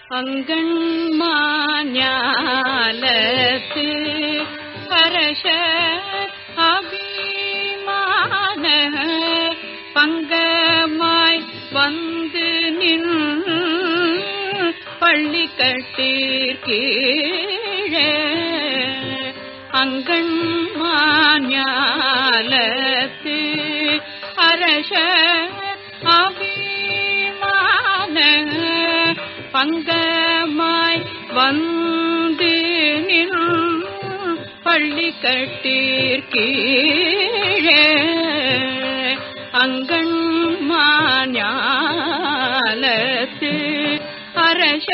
அங்கண்மாஞாலத்து அரச அபிமான பங்கமாய் வந்து நின் பள்ளி கட்டீர்கீழே அங்கண்மாஞாலத்து அரச அபிமான பங்கமாய் வந்து நின் பள்ளி கட்டீர்கீழே அங்கண்மாஞாலத்து அரச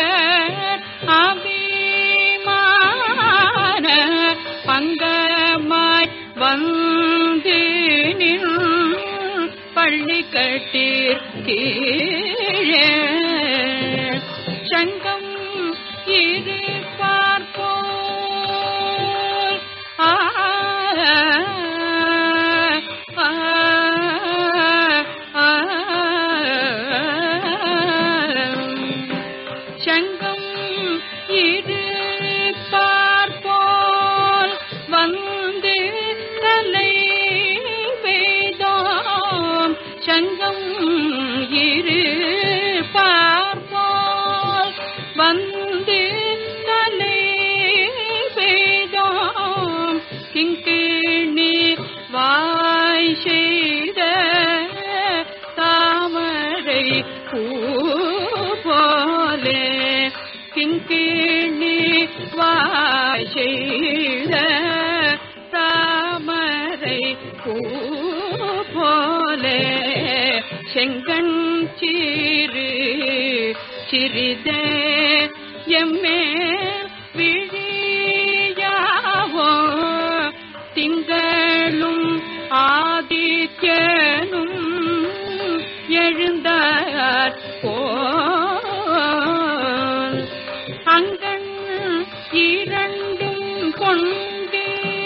அபிமான பங்கமாய் வந்து நின் பள்ளி கட்டீர்கீழே சங்கம் இது பார்ப்போல் ஆ ஆ, ஆ, சங்கம் இது பார்ப்போல் வந்து தலை பெய்தோம் சங்கம் இரு பார்ப்போல் வந்து தலை பெய்தோம் கிங்கிணி வாய் செய்த தாமரை பூ போலே கிங்கிணி வாய் செய்த தாமரை பூ போலே செங்கண் சீரு சிறிதே எம்மே விழியாவோ திங்களும் ஆதித்யனும் எழுந்தார் போல் அங்கண் இரண்டும் கொண்டு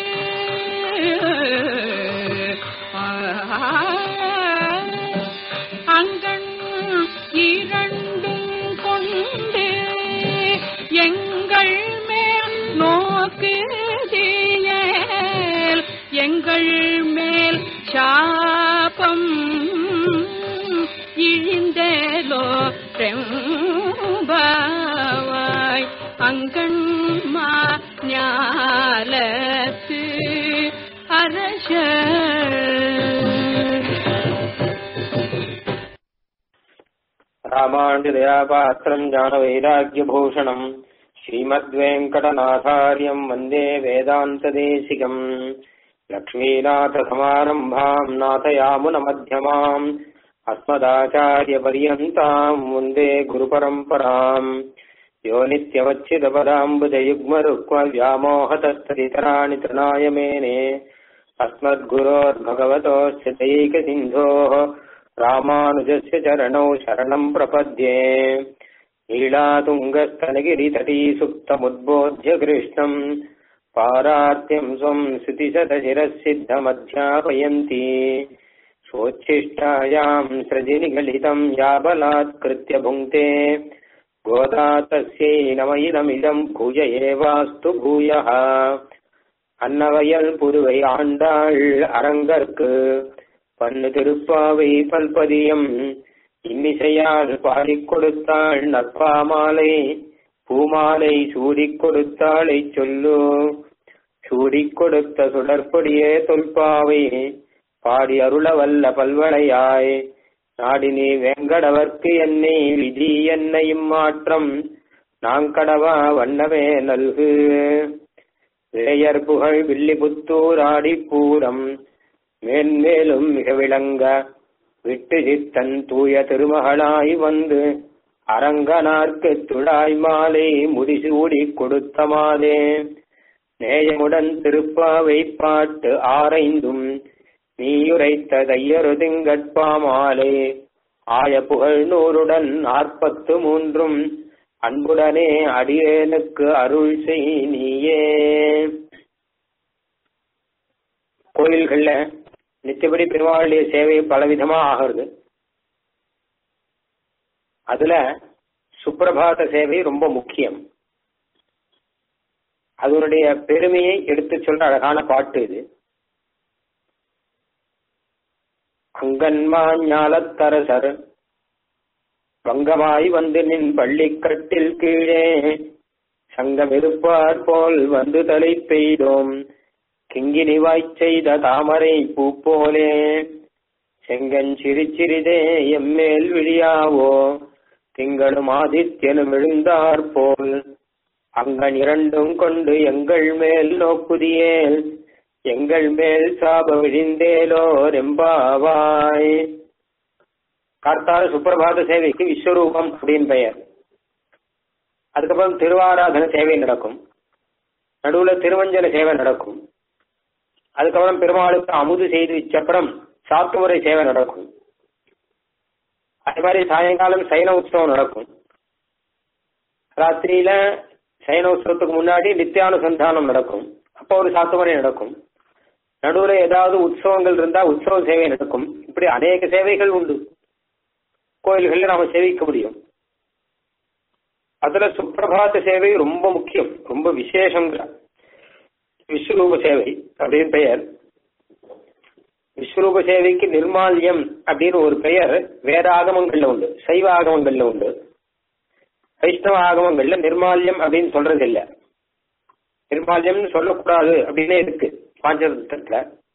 அங்கண் இரண்டும் கொண்டு எங்கள் மேல் நோக்குதியேல் எங்கள் மேல் சாபம் இழிந்தேலோ ரெம்பாவாய் அங்கண்மா ஞாலத்து அரச रामानुजदयापात्रम् ज्ञानवैराग्यभूषणम् श्रीमद्वेङ्कटनाथार्यम् वन्दे वेदान्तदेशिकम् लक्ष्मीनाथसमारम्भाम् नाथयामुनमध्यमाम् अस्मदाचार्यपर्यन्ताम् वन्दे गुरुपरम्पराम् यो नित्यमच्युतपदाम्बुजयुग्मरुक्मव्यामोहतस्तदितराणि तृणाय मेने अस्मद्गुरोर्भगवतोऽस्य दैकसिन्धोः रामानुजस्य चरणौ शरणम् प्रपद्ये लीलातुङ्गस्तनगिरितटी सुप्तमुद्बोध्य कृष्णम् पारार्त्यम् स्वम् श्रुतिशतशिरःसिद्धमध्यापयन्ती स्वोच्छिष्टायाम् सृजिनिगलितम् या बलात्कृत्य भुङ्क्ते गोदा तस्यै नम इदमिदम् भूय एवास्तु भूयः அன்னவயல் புதுவை ஆண்டாள் அரங்கற்கு பண்ணு திருப்பாவை பல்பதியம் இன்னிசையால் பாடிக் கொடுத்தாள் நற்பாமாலை பூமாலை சூடிக் கொடுத்தாளை சொல்லு சூடிக் கொடுத்த சுடற்படியே தொல்பாவை பாடி அருள வல்ல பல்வளையாய் நாடினி வேங்கடவர்க்கு என்னை விதி என்னையும் மாற்றம் நாங்கடவா வண்ணமே நல்கு இளையர் புகழ் வில்லிபுத்தூர் ஆடிப்பூரம் மேன்மேலும் மிக விளங்க விட்டு சித்தன் தூய திருமகளாய் வந்து அரங்கனார்க்கு துழாய் மாலை முடிசூடி கொடுத்த மாலே நேயமுடன் திருப்பாவை பாட்டு ஆரைந்தும் நீயுரைத்த தையரு திங்கட்பாமாலே ஆய புகழ் நூறுடன் நாற்பத்து மூன்றும் அன்புடனே அடியேனுக்கு அருள் செய் நீயே கோயில்கள்ல நிச்சயப்படி பெருமாளுடைய சேவை பலவிதமா ஆகிறது அதுல சுப்பிரபாத சேவை ரொம்ப முக்கியம் அதனுடைய பெருமையை எடுத்து சொல்ற அழகான பாட்டு இது அங்கன்மா ஞாலத்தரசர் வங்கமாய் வந்து நின் பள்ளிக்கட்டில் கீழே சங்கம் இருப்பார் போல் வந்து தலை பெய்தோம் கிங்கினி வாய்ச் செய்த தாமரை பூ போலே செங்கன் சிரிச்சிறிதே எம்மேல் விழியாவோ திங்களும் ஆதித்யனும் எழுந்தார் போல் அங்கன் இரண்டும் கொண்டு எங்கள் மேல் நோக்குதியேல் எங்கள் மேல் சாப விழிந்தேலோ ரெம்பாவாய் கார்த்தால சுப்பிரபாத சேவைக்கு விஸ்வரூபம் அப்படின்னு பெயர் அதுக்கப்புறம் திருவாராதன சேவை நடக்கும் நடுவுல திருவஞ்சன சேவை நடக்கும் அதுக்கப்புறம் பெருமாளுக்கு அமுது செய்து வச்சப்புறம் சாத்துமுறை சேவை நடக்கும் அதே மாதிரி சாயங்காலம் சைன உற்சவம் நடக்கும் ராத்திரியில சைன உற்சவத்துக்கு முன்னாடி நித்தியானுசந்தானம் நடக்கும் அப்போ ஒரு சாத்துமுறை நடக்கும் நடுவுல ஏதாவது உற்சவங்கள் இருந்தா உற்சவ சேவை நடக்கும் இப்படி அநேக சேவைகள் உண்டு கோயில்கள்ல நாம சேவிக்க முடியும் அதுல சுப்பிரபாத சேவை ரொம்ப முக்கியம் ரொம்ப விசேஷங்கிற விஸ்வரூப சேவை அப்படின்னு பெயர் விஸ்வரூப சேவைக்கு நிர்மால்யம் அப்படின்னு ஒரு பெயர் வேற ஆகமங்கள்ல உண்டு சைவ ஆகமங்கள்ல உண்டு வைஷ்ணவ ஆகமங்கள்ல நிர்மால்யம் அப்படின்னு சொல்றது இல்ல நிர்மால்யம்னு சொல்லக்கூடாது அப்படின்னு இருக்கு பாஞ்சரத்துல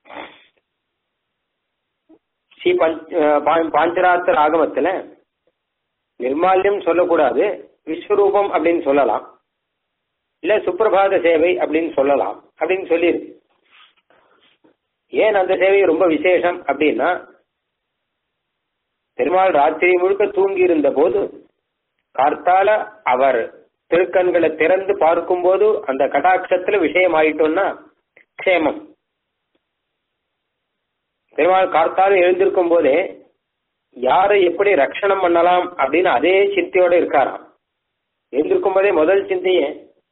ஸ்ரீ பஞ்ச பாஞ்சராத்திர ஆகமத்துல நிர்மால்யம் சொல்லக்கூடாது விஸ்வரூபம் அப்படின்னு சொல்லலாம் இல்ல சுப்பிரபாத சேவை அப்படின்னு சொல்லலாம் அப்படின்னு சொல்லியிருக்கு ஏன் அந்த சேவை ரொம்ப விசேஷம் அப்படின்னா பெருமாள் ராத்திரி முழுக்க தூங்கி இருந்த போது கார்த்தால அவர் திருக்கண்களை திறந்து பார்க்கும்போது அந்த கடாட்சத்துல விஷயம் ஆயிட்டோம்னா க்ஷேமம் பெருமாள் கார்த்தால எழுந்திருக்கும் போதே யாரை எப்படி ரட்சணம் பண்ணலாம் அப்படின்னு அதே சிந்தையோட இருக்காராம் எழுந்திருக்கும் போதே முதல் சிந்தையே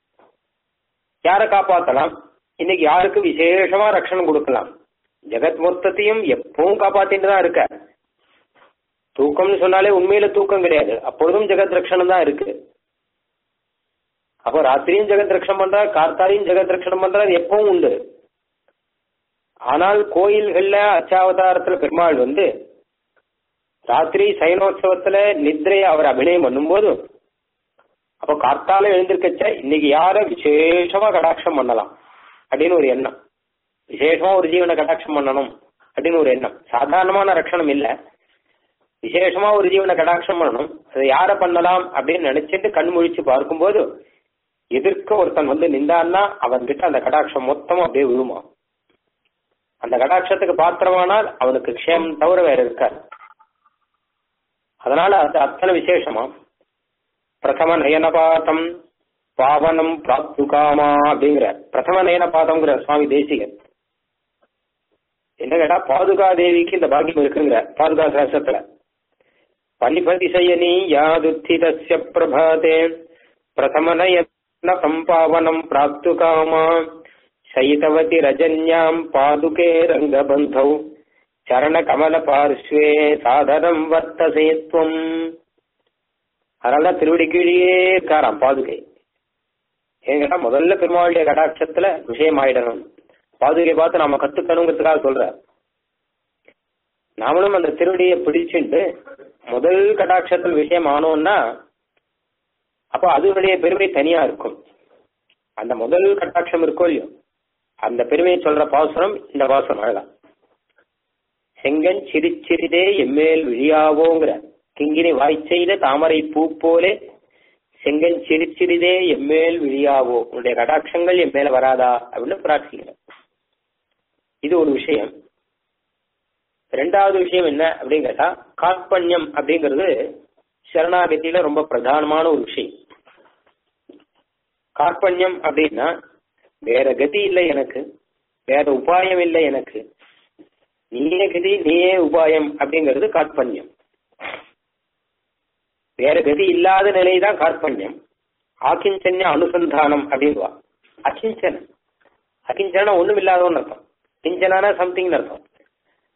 யாரை காப்பாத்தலாம் இன்னைக்கு யாருக்கு விசேஷமா ரட்சணம் கொடுக்கலாம் ஜெகத் மொத்தத்தையும் எப்பவும் காப்பாத்திட்டு தான் இருக்க தூக்கம்னு சொன்னாலே உண்மையில தூக்கம் கிடையாது அப்பொழுதும் ஜெகத் ரட்சணம் தான் இருக்கு அப்போ ராத்திரியும் ஜெகத் ரட்சணம் பண்றார் கார்த்தாலையும் ஜெகத் ரட்சணம் பண்றார் எப்பவும் உண்டு ஆனால் கோயில்கள்ல அச்சாவதாரத்துல பெருமாள் வந்து ராத்திரி சைனோத்சவத்துல நித்ரையை அவர் அபிநயம் பண்ணும்போது அப்போ கார்த்தால எழுந்திருக்கச்ச இன்னைக்கு யார விசேஷமா கடாட்சம் பண்ணலாம் அப்படின்னு ஒரு எண்ணம் விசேஷமா ஒரு ஜீவனை கடாட்சம் பண்ணணும் அப்படின்னு ஒரு எண்ணம் சாதாரணமான ரட்சணம் இல்ல விசேஷமா ஒரு ஜீவனை கடாட்சம் பண்ணணும் அதை யார பண்ணலாம் அப்படின்னு நினைச்சிட்டு கண் முழிச்சு பார்க்கும்போது எதிர்க்க ஒருத்தன் வந்து நின்றான்னா அவன் கிட்ட அந்த கடாட்சம் மொத்தமா அப்படியே விழுமா அந்த கடாட்சத்துக்கு பாத்திரமானால் அவனுக்கு க்ஷேமம் தவிர வேற இருக்காது அதனால அது அத்தனை விசேஷமா பிரதம நயனபாதம் பாவனம் பிராப்துகாமா அப்படிங்கிற பிரதம நயனபாதம்ங்கிற சுவாமி தேசிகன் என்ன கேட்டா பாதுகா தேவிக்கு இந்த பாக்கியம் இருக்குங்கிற பாதுகா சாஸ்திரத்துல பனிபதி சயனி யாதுத்திதஸ்ய பிரபாதே பிரதம நயன சம்பாவனம் பிராப்துகாமா சயிதவதி ரஜன்யாம் பாதுகே ரங்கபந்தௌ சரண கமல பார்ஸ்வே சாதனம் வர்த்தசேத்வம் அதனாலதான் திருவடி கீழே இருக்காராம் பாதுகை ஏங்கன்னா முதல்ல பெருமாளுடைய கடாட்சத்துல விஷயம் ஆயிடணும் பாதுகை பார்த்து நாம கத்துக்கணுங்கிறதுக்காக சொல்ற நாமளும் அந்த திருவடியை பிடிச்சுட்டு முதல் கடாட்சத்தில் விஷயம் ஆனோம்னா அப்போ அதனுடைய பெருமை தனியா இருக்கும் அந்த முதல் கட்டாட்சம் இருக்கோ இல்லையோ அந்த பெருமையை சொல்ற பாசுரம் இந்த பாசுரம் அழகா செங்கன் சிரிச்சிறிதே எம்மேல் விழியாவோங்கிற கிங்கினி வாய்ச்செய்த தாமரை பூ போலே செங்கன் சிரிச்சிறிதே எம்மேல் விழியாவோ உன்னுடைய கடாட்சங்கள் என் மேல வராதா அப்படின்னு பிரார்த்திக்கிறேன் இது ஒரு விஷயம் ரெண்டாவது விஷயம் என்ன அப்படின்னு கேட்டா காற்பண்யம் அப்படிங்கிறது சரணாகதியில ரொம்ப பிரதானமான ஒரு விஷயம் காற்பண்யம் அப்படின்னா வேற கதி இல்லை எனக்கு வேற உபாயம் இல்லை எனக்கு நீயே கதி நீயே உபாயம் அப்படிங்கிறது காற்பண்யம் வேற கதி இல்லாத நிலைதான் காற்பண்யம் ஆக்கிஞ்சன்ய அனுசந்தானம் அப்படின்வா அகிஞ்சனம் அகிஞ்சனா ஒண்ணும் இல்லாதவன் அர்த்தம் கிஞ்சனானா சம்திங் அர்த்தம்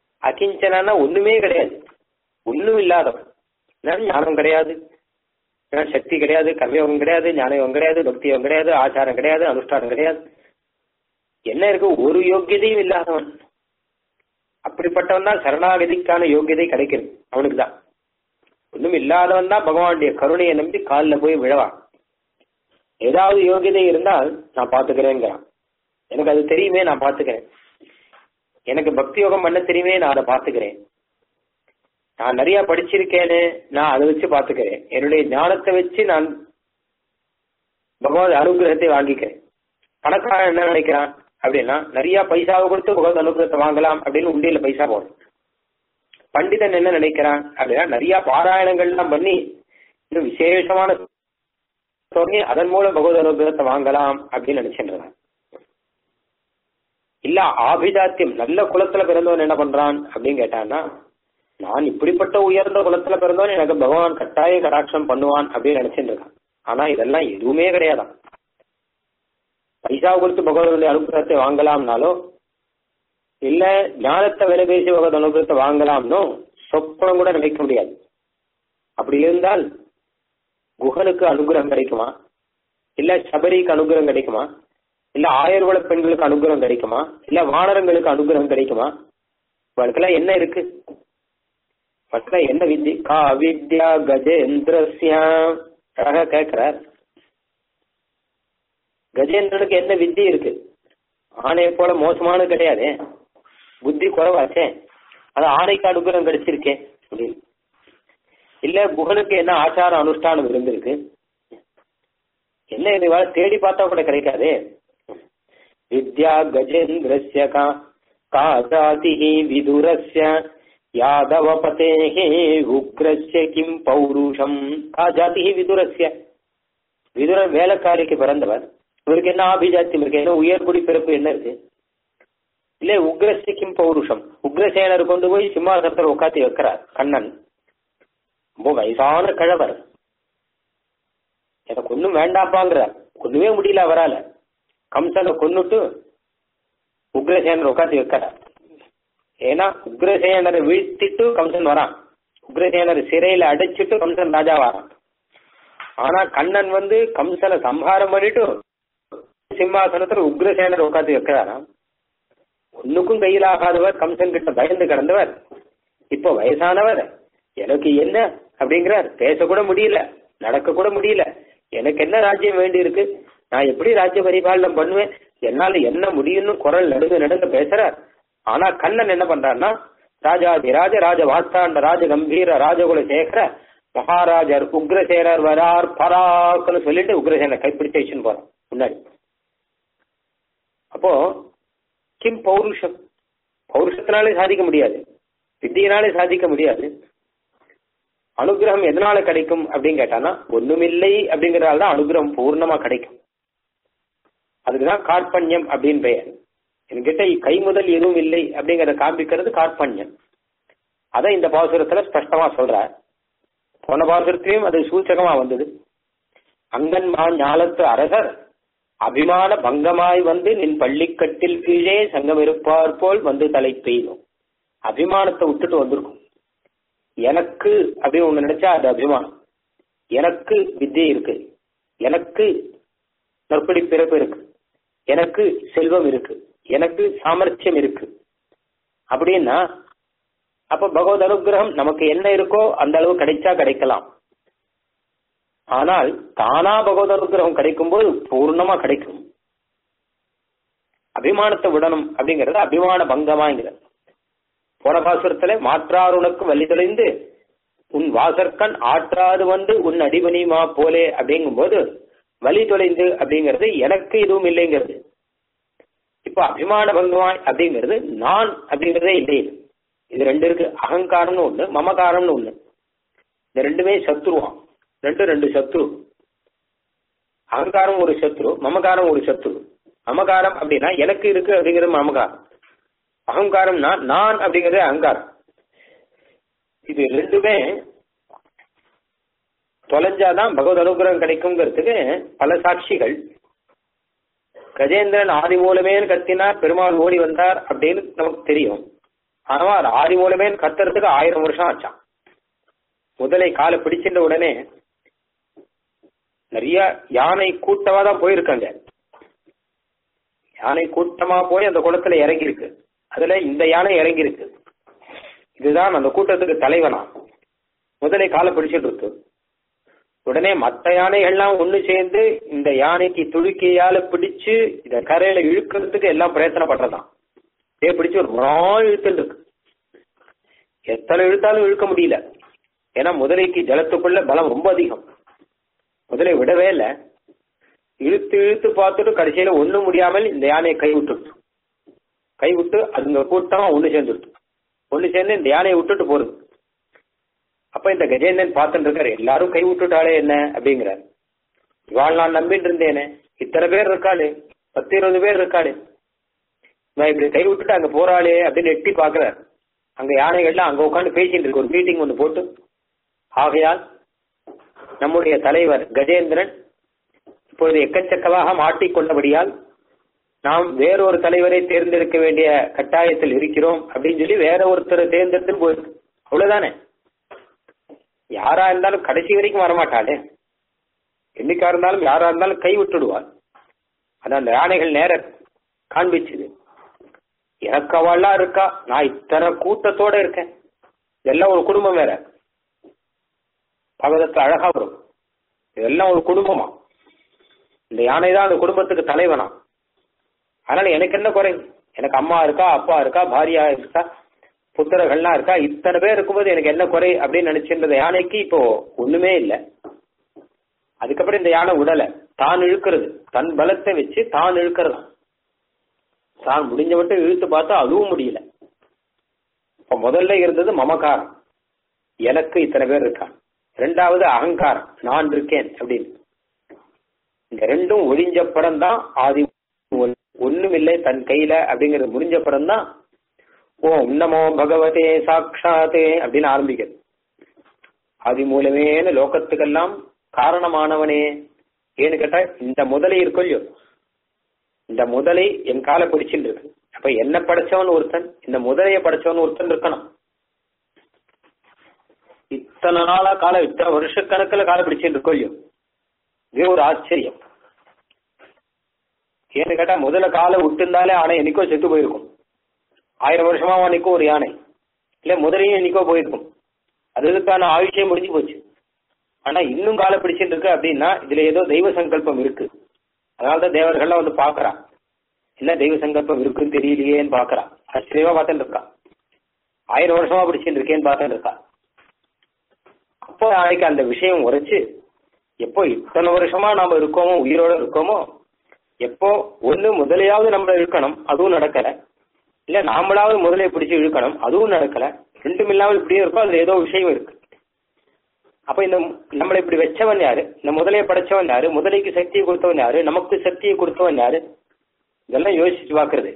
அகிஞ்சனானா ஒண்ணுமே கிடையாது ஒண்ணும் இல்லாதவன் ஞானம் கிடையாது ஏன்னா சக்தி கிடையாது கர்மயோகம் கிடையாது ஞானயோகம் கிடையாது பக்தி யோகம் கிடையாது ஆச்சாரம் கிடையாது அனுஷ்டானம் கிடையாது என்ன இருக்கு ஒரு யோக்கியதையும் இல்லாதவன் அப்படிப்பட்டவன் தான் சரணாகதிக்கான யோக்கியதை கிடைக்கிறது அவனுக்கு தான் ஒன்றும் இல்லாதவன் தான் பகவானுடைய கருணையை நம்பி காலில் போய் விழவான் ஏதாவது யோகியதை இருந்தால் நான் பாத்துக்கிறேங்கிறான் எனக்கு அது தெரியுமே நான் பாத்துக்கிறேன் எனக்கு பக்தி யோகம் பண்ண தெரியுமே நான் அதை பாத்துக்கிறேன் நான் நிறைய படிச்சிருக்கேனே நான் அதை வச்சு பாத்துக்கிறேன் என்னுடைய ஞானத்தை வச்சு நான் பகவத் அனுகிரகத்தை வாங்கிக்கிறேன் பணக்காரன் என்ன நினைக்கிறான் அப்படின்னா நிறைய பைசாவை கொடுத்து பகவத் அனுகிரகத்தை வாங்கலாம் அப்படின்னு உண்டியில பைசா போடும் பண்டிதன் என்ன நினைக்கிறான் அப்படின்னா நிறைய பாராயணங்கள்லாம் பண்ணி இன்னும் விசேஷமான சொல்லி அதன் மூலம் பகவத் அனுகிரகத்தை வாங்கலாம் அப்படின்னு நினைச்சின்றான் இல்ல ஆபிஜாத்தியம் நல்ல குலத்துல பிறந்தவன் என்ன பண்றான் அப்படின்னு கேட்டான்னா நான் இப்படிப்பட்ட உயர்ந்த குலத்துல பிறந்தவன் எனக்கு பகவான் கட்டாய கடாட்சம் பண்ணுவான் அப்படின்னு நினைச்சிட்டு இருக்கான் ஆனா இதெல்லாம் எதுவுமே கிடையாதான் பைசா கொடுத்து பகவானுடைய அனுகிரகத்தை வாங்கலாம்னாலோ இல்ல ஞானத்தை விலை பேசி பகவத் அனுகிரகத்தை வாங்கலாம்னோ சொப்பனம் கூட நினைக்க முடியாது அப்படி இருந்தால் குகனுக்கு அனுகிரகம் கிடைக்குமா இல்ல சபரிக்கு அனுகிரகம் கிடைக்குமா இல்ல ஆயர்வள பெண்களுக்கு அனுகிரகம் கிடைக்குமா இல்ல வானரங்களுக்கு அனுகிரகம் கிடைக்குமா இவளுக்கெல்லாம் என்ன இருக்கு இவளுக்கெல்லாம் என்ன வித்யா கா வித்யா கஜேந்திரஸ்யா அழகா கேட்கிறார் கஜேந்திரனுக்கு என்ன வித்தி இருக்கு ஆணையை போல மோசமானது கிடையாது புத்தி குறைவாச்சே அது ஆணைக்கு அனுகிரகம் கிடைச்சிருக்கேன் அப்படின்னு இல்ல குகனுக்கு என்ன ஆச்சார அனுஷ்டானம் இருந்திருக்கு என்ன இது வேலை தேடி பார்த்தா கூட கிடைக்காது வித்யா கஜேந்திரஸ்ய கா காதாதி விதுரஸ்ய யாதவ பதேஹே உக்ரஸ்ய கிம் பௌருஷம் கா ஜாதி விதுரஸ்ய விதுரன் வேலைக்காரிக்கு பிறந்தவர் இவருக்கு என்ன ஆபிஜாத்தியம் இருக்கு என்ன உயர்குடி பிறப்பு என்ன இருக்கு இல்ல உக்ரஸ்ய கிம் பௌருஷம் உக்ரசேனர் கொண்டு போய் சிம்மாசனத்தில் உட்காத்தி வைக்கிறார் கண்ணன் ரொம்ப வயசான கிழவர் எனக்கு ஒன்றும் வேண்டாப்பாங்கிற ஒண்ணுமே முடியல அவரால கம்சனை கொன்னுட்டு உக்ரசேனர் உட்காந்து வைக்கிறார் ஏன்னா உக்ரசேனரை வீழ்த்திட்டு கம்சன் வரான் உக்ரசேனர் சிறையில அடைச்சிட்டு கம்சன் ராஜா வரான் ஆனா கண்ணன் வந்து கம்சனை சம்ஹாரம் பண்ணிட்டு சிம்மாசனத்துல உக்ரசேனர் உட்காந்து வைக்கிறாராம் ஒண்ணுக்கும் கையிலாகாதவர் கம்சன் கிட்ட பயந்து கிடந்தவர் இப்போ வயசானவர் எனக்கு என்ன அப்படிங்கிறார் பேசக்கூட முடியல நடக்க கூட முடியல எனக்கு என்ன ராஜ்யம் வேண்டி இருக்கு நான் எப்படி ராஜ்ய பரிபாலனம் பண்ணுவேன் என்னால என்ன முடியும்னு குரல் நடுங்க நடுங்க பேசுறார் ஆனா கண்ணன் என்ன பண்றாருன்னா ராஜாதிராஜ ராஜ வாஸ்தாண்ட ராஜ கம்பீர ராஜகுல சேகர மகாராஜர் உக்ரசேனர் வரார் பராக்குன்னு சொல்லிட்டு உக்ரசேனர் கைப்பிடிச்சு வச்சுன்னு போறான் முன்னாடி அப்போ கிம் பௌருஷம் பௌருஷத்தினாலே சாதிக்க முடியாது வித்தியினாலே சாதிக்க முடியாது அனுகிரகம் எதனால கிடைக்கும் அப்படின்னு கேட்டானா ஒண்ணுமில்லை அப்படிங்கறதால தான் அனுகிரகம் பூர்ணமா கிடைக்கும் அதுக்குதான் கார்பண்யம் அப்படின்னு பெயர் என்கிட்ட கை முதல் எதுவும் இல்லை அப்படிங்கறத காண்பிக்கிறது கார்பண்யம் அதை இந்த பாசுரத்துல ஸ்பஷ்டமா சொல்றார் போன பாசுரத்திலையும் அது சூச்சகமா வந்தது அங்கன்மா ஞாலத்து அரசர் அபிமான பங்கமாய் வந்து நின் பள்ளிக்கட்டில் கீழே சங்கம் இருப்பார் போல் வந்து தலை பெய்யும் அபிமானத்தை விட்டுட்டு வந்திருக்கும் எனக்கு அப்படின்னு ஒண்ணு நினைச்சா அது அபிமானம் எனக்கு வித்தியை இருக்கு எனக்கு நற்படி பிறப்பு இருக்கு எனக்கு செல்வம் இருக்கு எனக்கு சாமர்த்தியம் இருக்கு அப்படின்னா அப்ப பகவத் அனுகிரகம் நமக்கு என்ன இருக்கோ அந்த அளவு கிடைச்சா கிடைக்கலாம் ஆனால் தானா பகவத் அனுகிரகம் கிடைக்கும் போது பூர்ணமா கிடைக்கும் அபிமானத்தை விடணும் அப்படிங்கறது அபிமான பங்கமாங்கிறது போன பாசுரத்துல மாற்றார் உனக்கு வழி தொலைந்து உன் வாசற்கண் ஆற்றாது வந்து உன் அடிபணிமா போலே அப்படிங்கும் போது வழி தொலைந்து அப்படிங்கிறது எனக்கு எதுவும் இல்லைங்கிறது இப்போ அபிமான பங்கமாய் அப்படிங்கிறது நான் அப்படிங்கிறதே இல்லை இது ரெண்டு இருக்கு அகங்காரம்னு ஒண்ணு மமகாரம்னு ஒண்ணு இந்த ரெண்டுமே சத்ருவான் ரெண்டு ரெண்டு சத்ரு அகங்காரம் ஒரு சத்ரு மமகாரம் ஒரு சத்ரு மமகாரம் அப்படின்னா எனக்கு இருக்கு அப்படிங்கிறது மமகாரம் அகங்காரம்னா நான் அப்படிங்கிறது அகங்காரம் இது ரெண்டுமே தொலைஞ்சாதான் பகவத் அனுகிரகம் கிடைக்குங்கிறதுக்கு பல சாட்சிகள் கஜேந்திரன் ஆதி மூலமேன்னு கத்தினார் பெருமாள் ஓடி வந்தார் அப்படின்னு நமக்கு தெரியும் ஆனால் ஆதி மூலமேன்னு கத்துறதுக்கு ஆயிரம் வருஷம் ஆச்சான் முதலை காலை பிடிச்சிட்ட உடனே நிறைய யானை கூட்டமா தான் போயிருக்காங்க யானை கூட்டமா போய் அந்த குளத்துல இறங்கி இருக்கு அதுல இந்த யானை இறங்கி இருக்கு இதுதான் அந்த கூட்டத்துக்கு தலைவனா முதலை காலை பிடிச்சிட்டு இருக்கு உடனே மற்ற யானைகள்லாம் ஒண்ணு சேர்ந்து இந்த யானைக்கு துடுக்கையால பிடிச்சு இத கரையில இழுக்கிறதுக்கு எல்லாம் பிரயத்தனம் பண்றதாம் இதே பிடிச்சு ஒரு நாள் இழுத்துட்டு இருக்கு எத்தனை இழுத்தாலும் இழுக்க முடியல ஏன்னா முதலைக்கு ஜலத்துக்குள்ள பலம் ரொம்ப அதிகம் முதலை விடவே இல்லை இழுத்து இழுத்து பார்த்துட்டு கடைசியில ஒண்ணும் முடியாமல் இந்த யானையை கை விட்டுட்டு கை விட்டு அதுங்க கூட்டமா ஒண்ணு சேர்ந்துட்டு ஒண்ணு சேர்ந்து இந்த யானையை விட்டுட்டு போறது அப்ப இந்த கஜேந்திரன் பார்த்துட்டு இருக்காரு எல்லாரும் கை விட்டுட்டாலே என்ன அப்படிங்கிறார் இவாள் நான் நம்பிட்டு இருந்தேனே இத்தனை பேர் இருக்காளே பத்து இருபது பேர் இருக்காளே நான் இப்படி கை விட்டுட்டு அங்க போறாளே அப்படின்னு எட்டி பாக்குறாரு அங்க யானைகள்லாம் அங்க உட்காந்து பேசிட்டு இருக்கு ஒரு மீட்டிங் ஒன்று போட்டு ஆகையால் நம்முடைய தலைவர் கஜேந்திரன் இப்பொழுது எக்கச்சக்கமாக மாட்டிக்கொண்டபடியால் நாம் வேறொரு தலைவரை தேர்ந்தெடுக்க வேண்டிய கட்டாயத்தில் இருக்கிறோம் அப்படின்னு சொல்லி வேற ஒருத்தரை தேர்ந்தெடுத்து போயிருக்கு அவ்வளவுதானே யாரா இருந்தாலும் கடைசி வரைக்கும் வரமாட்டாளே என்னைக்கா இருந்தாலும் யாரா இருந்தாலும் கை விட்டுடுவாள் அது அந்த யானைகள் நேர காண்பிச்சுது எனக்கு அவள்லாம் இருக்கா நான் இத்தனை கூட்டத்தோட இருக்கேன் இதெல்லாம் ஒரு குடும்பம் வேற பகவதத்துல அழகா வரும் இதெல்லாம் ஒரு குடும்பமா இந்த யானை தான் அந்த குடும்பத்துக்கு தலைவனா அதனால எனக்கு என்ன குறை எனக்கு அம்மா இருக்கா அப்பா இருக்கா பாரியா இருக்கா புத்திரர்கள்லாம் இருக்கா இத்தனை பேர் இருக்கும்போது எனக்கு என்ன குறை அப்படின்னு நினைச்சிருந்த யானைக்கு இப்போ ஒண்ணுமே இல்லை அதுக்கப்புறம் இந்த யானை உடல தான் இழுக்கிறது தன் பலத்தை வச்சு தான் இழுக்கிறது தான் முடிஞ்ச மட்டும் இழுத்து பார்த்தா அதுவும் முடியல இப்ப முதல்ல இருந்தது மமகாரம் எனக்கு இத்தனை பேர் இருக்கா ரெண்டாவது அகங்காரம் நான் இருக்கேன் அப்படின்னு இந்த ரெண்டும் ஒழிஞ்ச படம் தான் ஆதி ஒண்ணுமில்லை தன் கையில அப்படிங்கிறது முடிஞ்ச படம் தான் ஓம் நமோ பகவதே சாட்சாத்தே அப்படின்னு ஆரம்பிக்கிறது ஆதி மூலமேன லோகத்துக்கெல்லாம் காரணமானவனே ஏன்னு கேட்டா இந்த முதலை இருக்கொல்லையோ இந்த முதலை என் காலை பிடிச்சிட்டு இருக்கு அப்ப என்ன படைச்சவன் ஒருத்தன் இந்த முதலைய படைச்சவன் ஒருத்தன் இருக்கணும் இத்தனை நாளா காலை இத்தனை வருஷக்கணக்கில் காலை பிடிச்சிட்டு இருக்கோ இல்லையோ இது ஒரு ஆச்சரியம் ஏன்னு கேட்டா முதல்ல காலை விட்டுருந்தாலே ஆனா என்னைக்கோ செத்து போயிருக்கும் ஆயிரம் வருஷமா அன்னைக்கோ ஒரு யானை இல்ல முதலையும் என்னைக்கோ போயிருக்கும் அதுக்கான ஆயுஷே முடிஞ்சு போச்சு ஆனா இன்னும் காலை பிடிச்சிட்டு இருக்கு அப்படின்னா இதுல ஏதோ தெய்வ சங்கல்பம் இருக்கு அதனாலதான் தேவர்கள்லாம் வந்து பாக்குறா என்ன தெய்வ சங்கல்பம் இருக்குன்னு தெரியலையேன்னு பாக்குறா ஆச்சரியமா பார்த்துட்டு இருக்கா ஆயிரம் வருஷமா பிடிச்சிட்டு இருக்கேன்னு பார்த்துட்டு இருக்கா அப்போ நாளைக்கு அந்த விஷயம் உரைச்சு எப்போ இத்தனை வருஷமா நாம இருக்கோமோ உயிரோட இருக்கோமோ எப்போ ஒண்ணு முதலையாவது நம்மள இழுக்கணும் அதுவும் நடக்கல இல்ல நாமளாவது முதலையை பிடிச்சு இழுக்கணும் அதுவும் நடக்கல ரெண்டும் இல்லாமல் இப்படியே இருக்கும் அதுல ஏதோ விஷயம் இருக்கு அப்ப இந்த நம்மளை இப்படி வச்சவன் யாரு இந்த முதலையை படைச்சவன் யாரு முதலைக்கு சக்தியை கொடுத்தவன் யாரு நமக்கு சக்தியை கொடுத்தவன் யாரு இதெல்லாம் யோசிச்சு பாக்குறது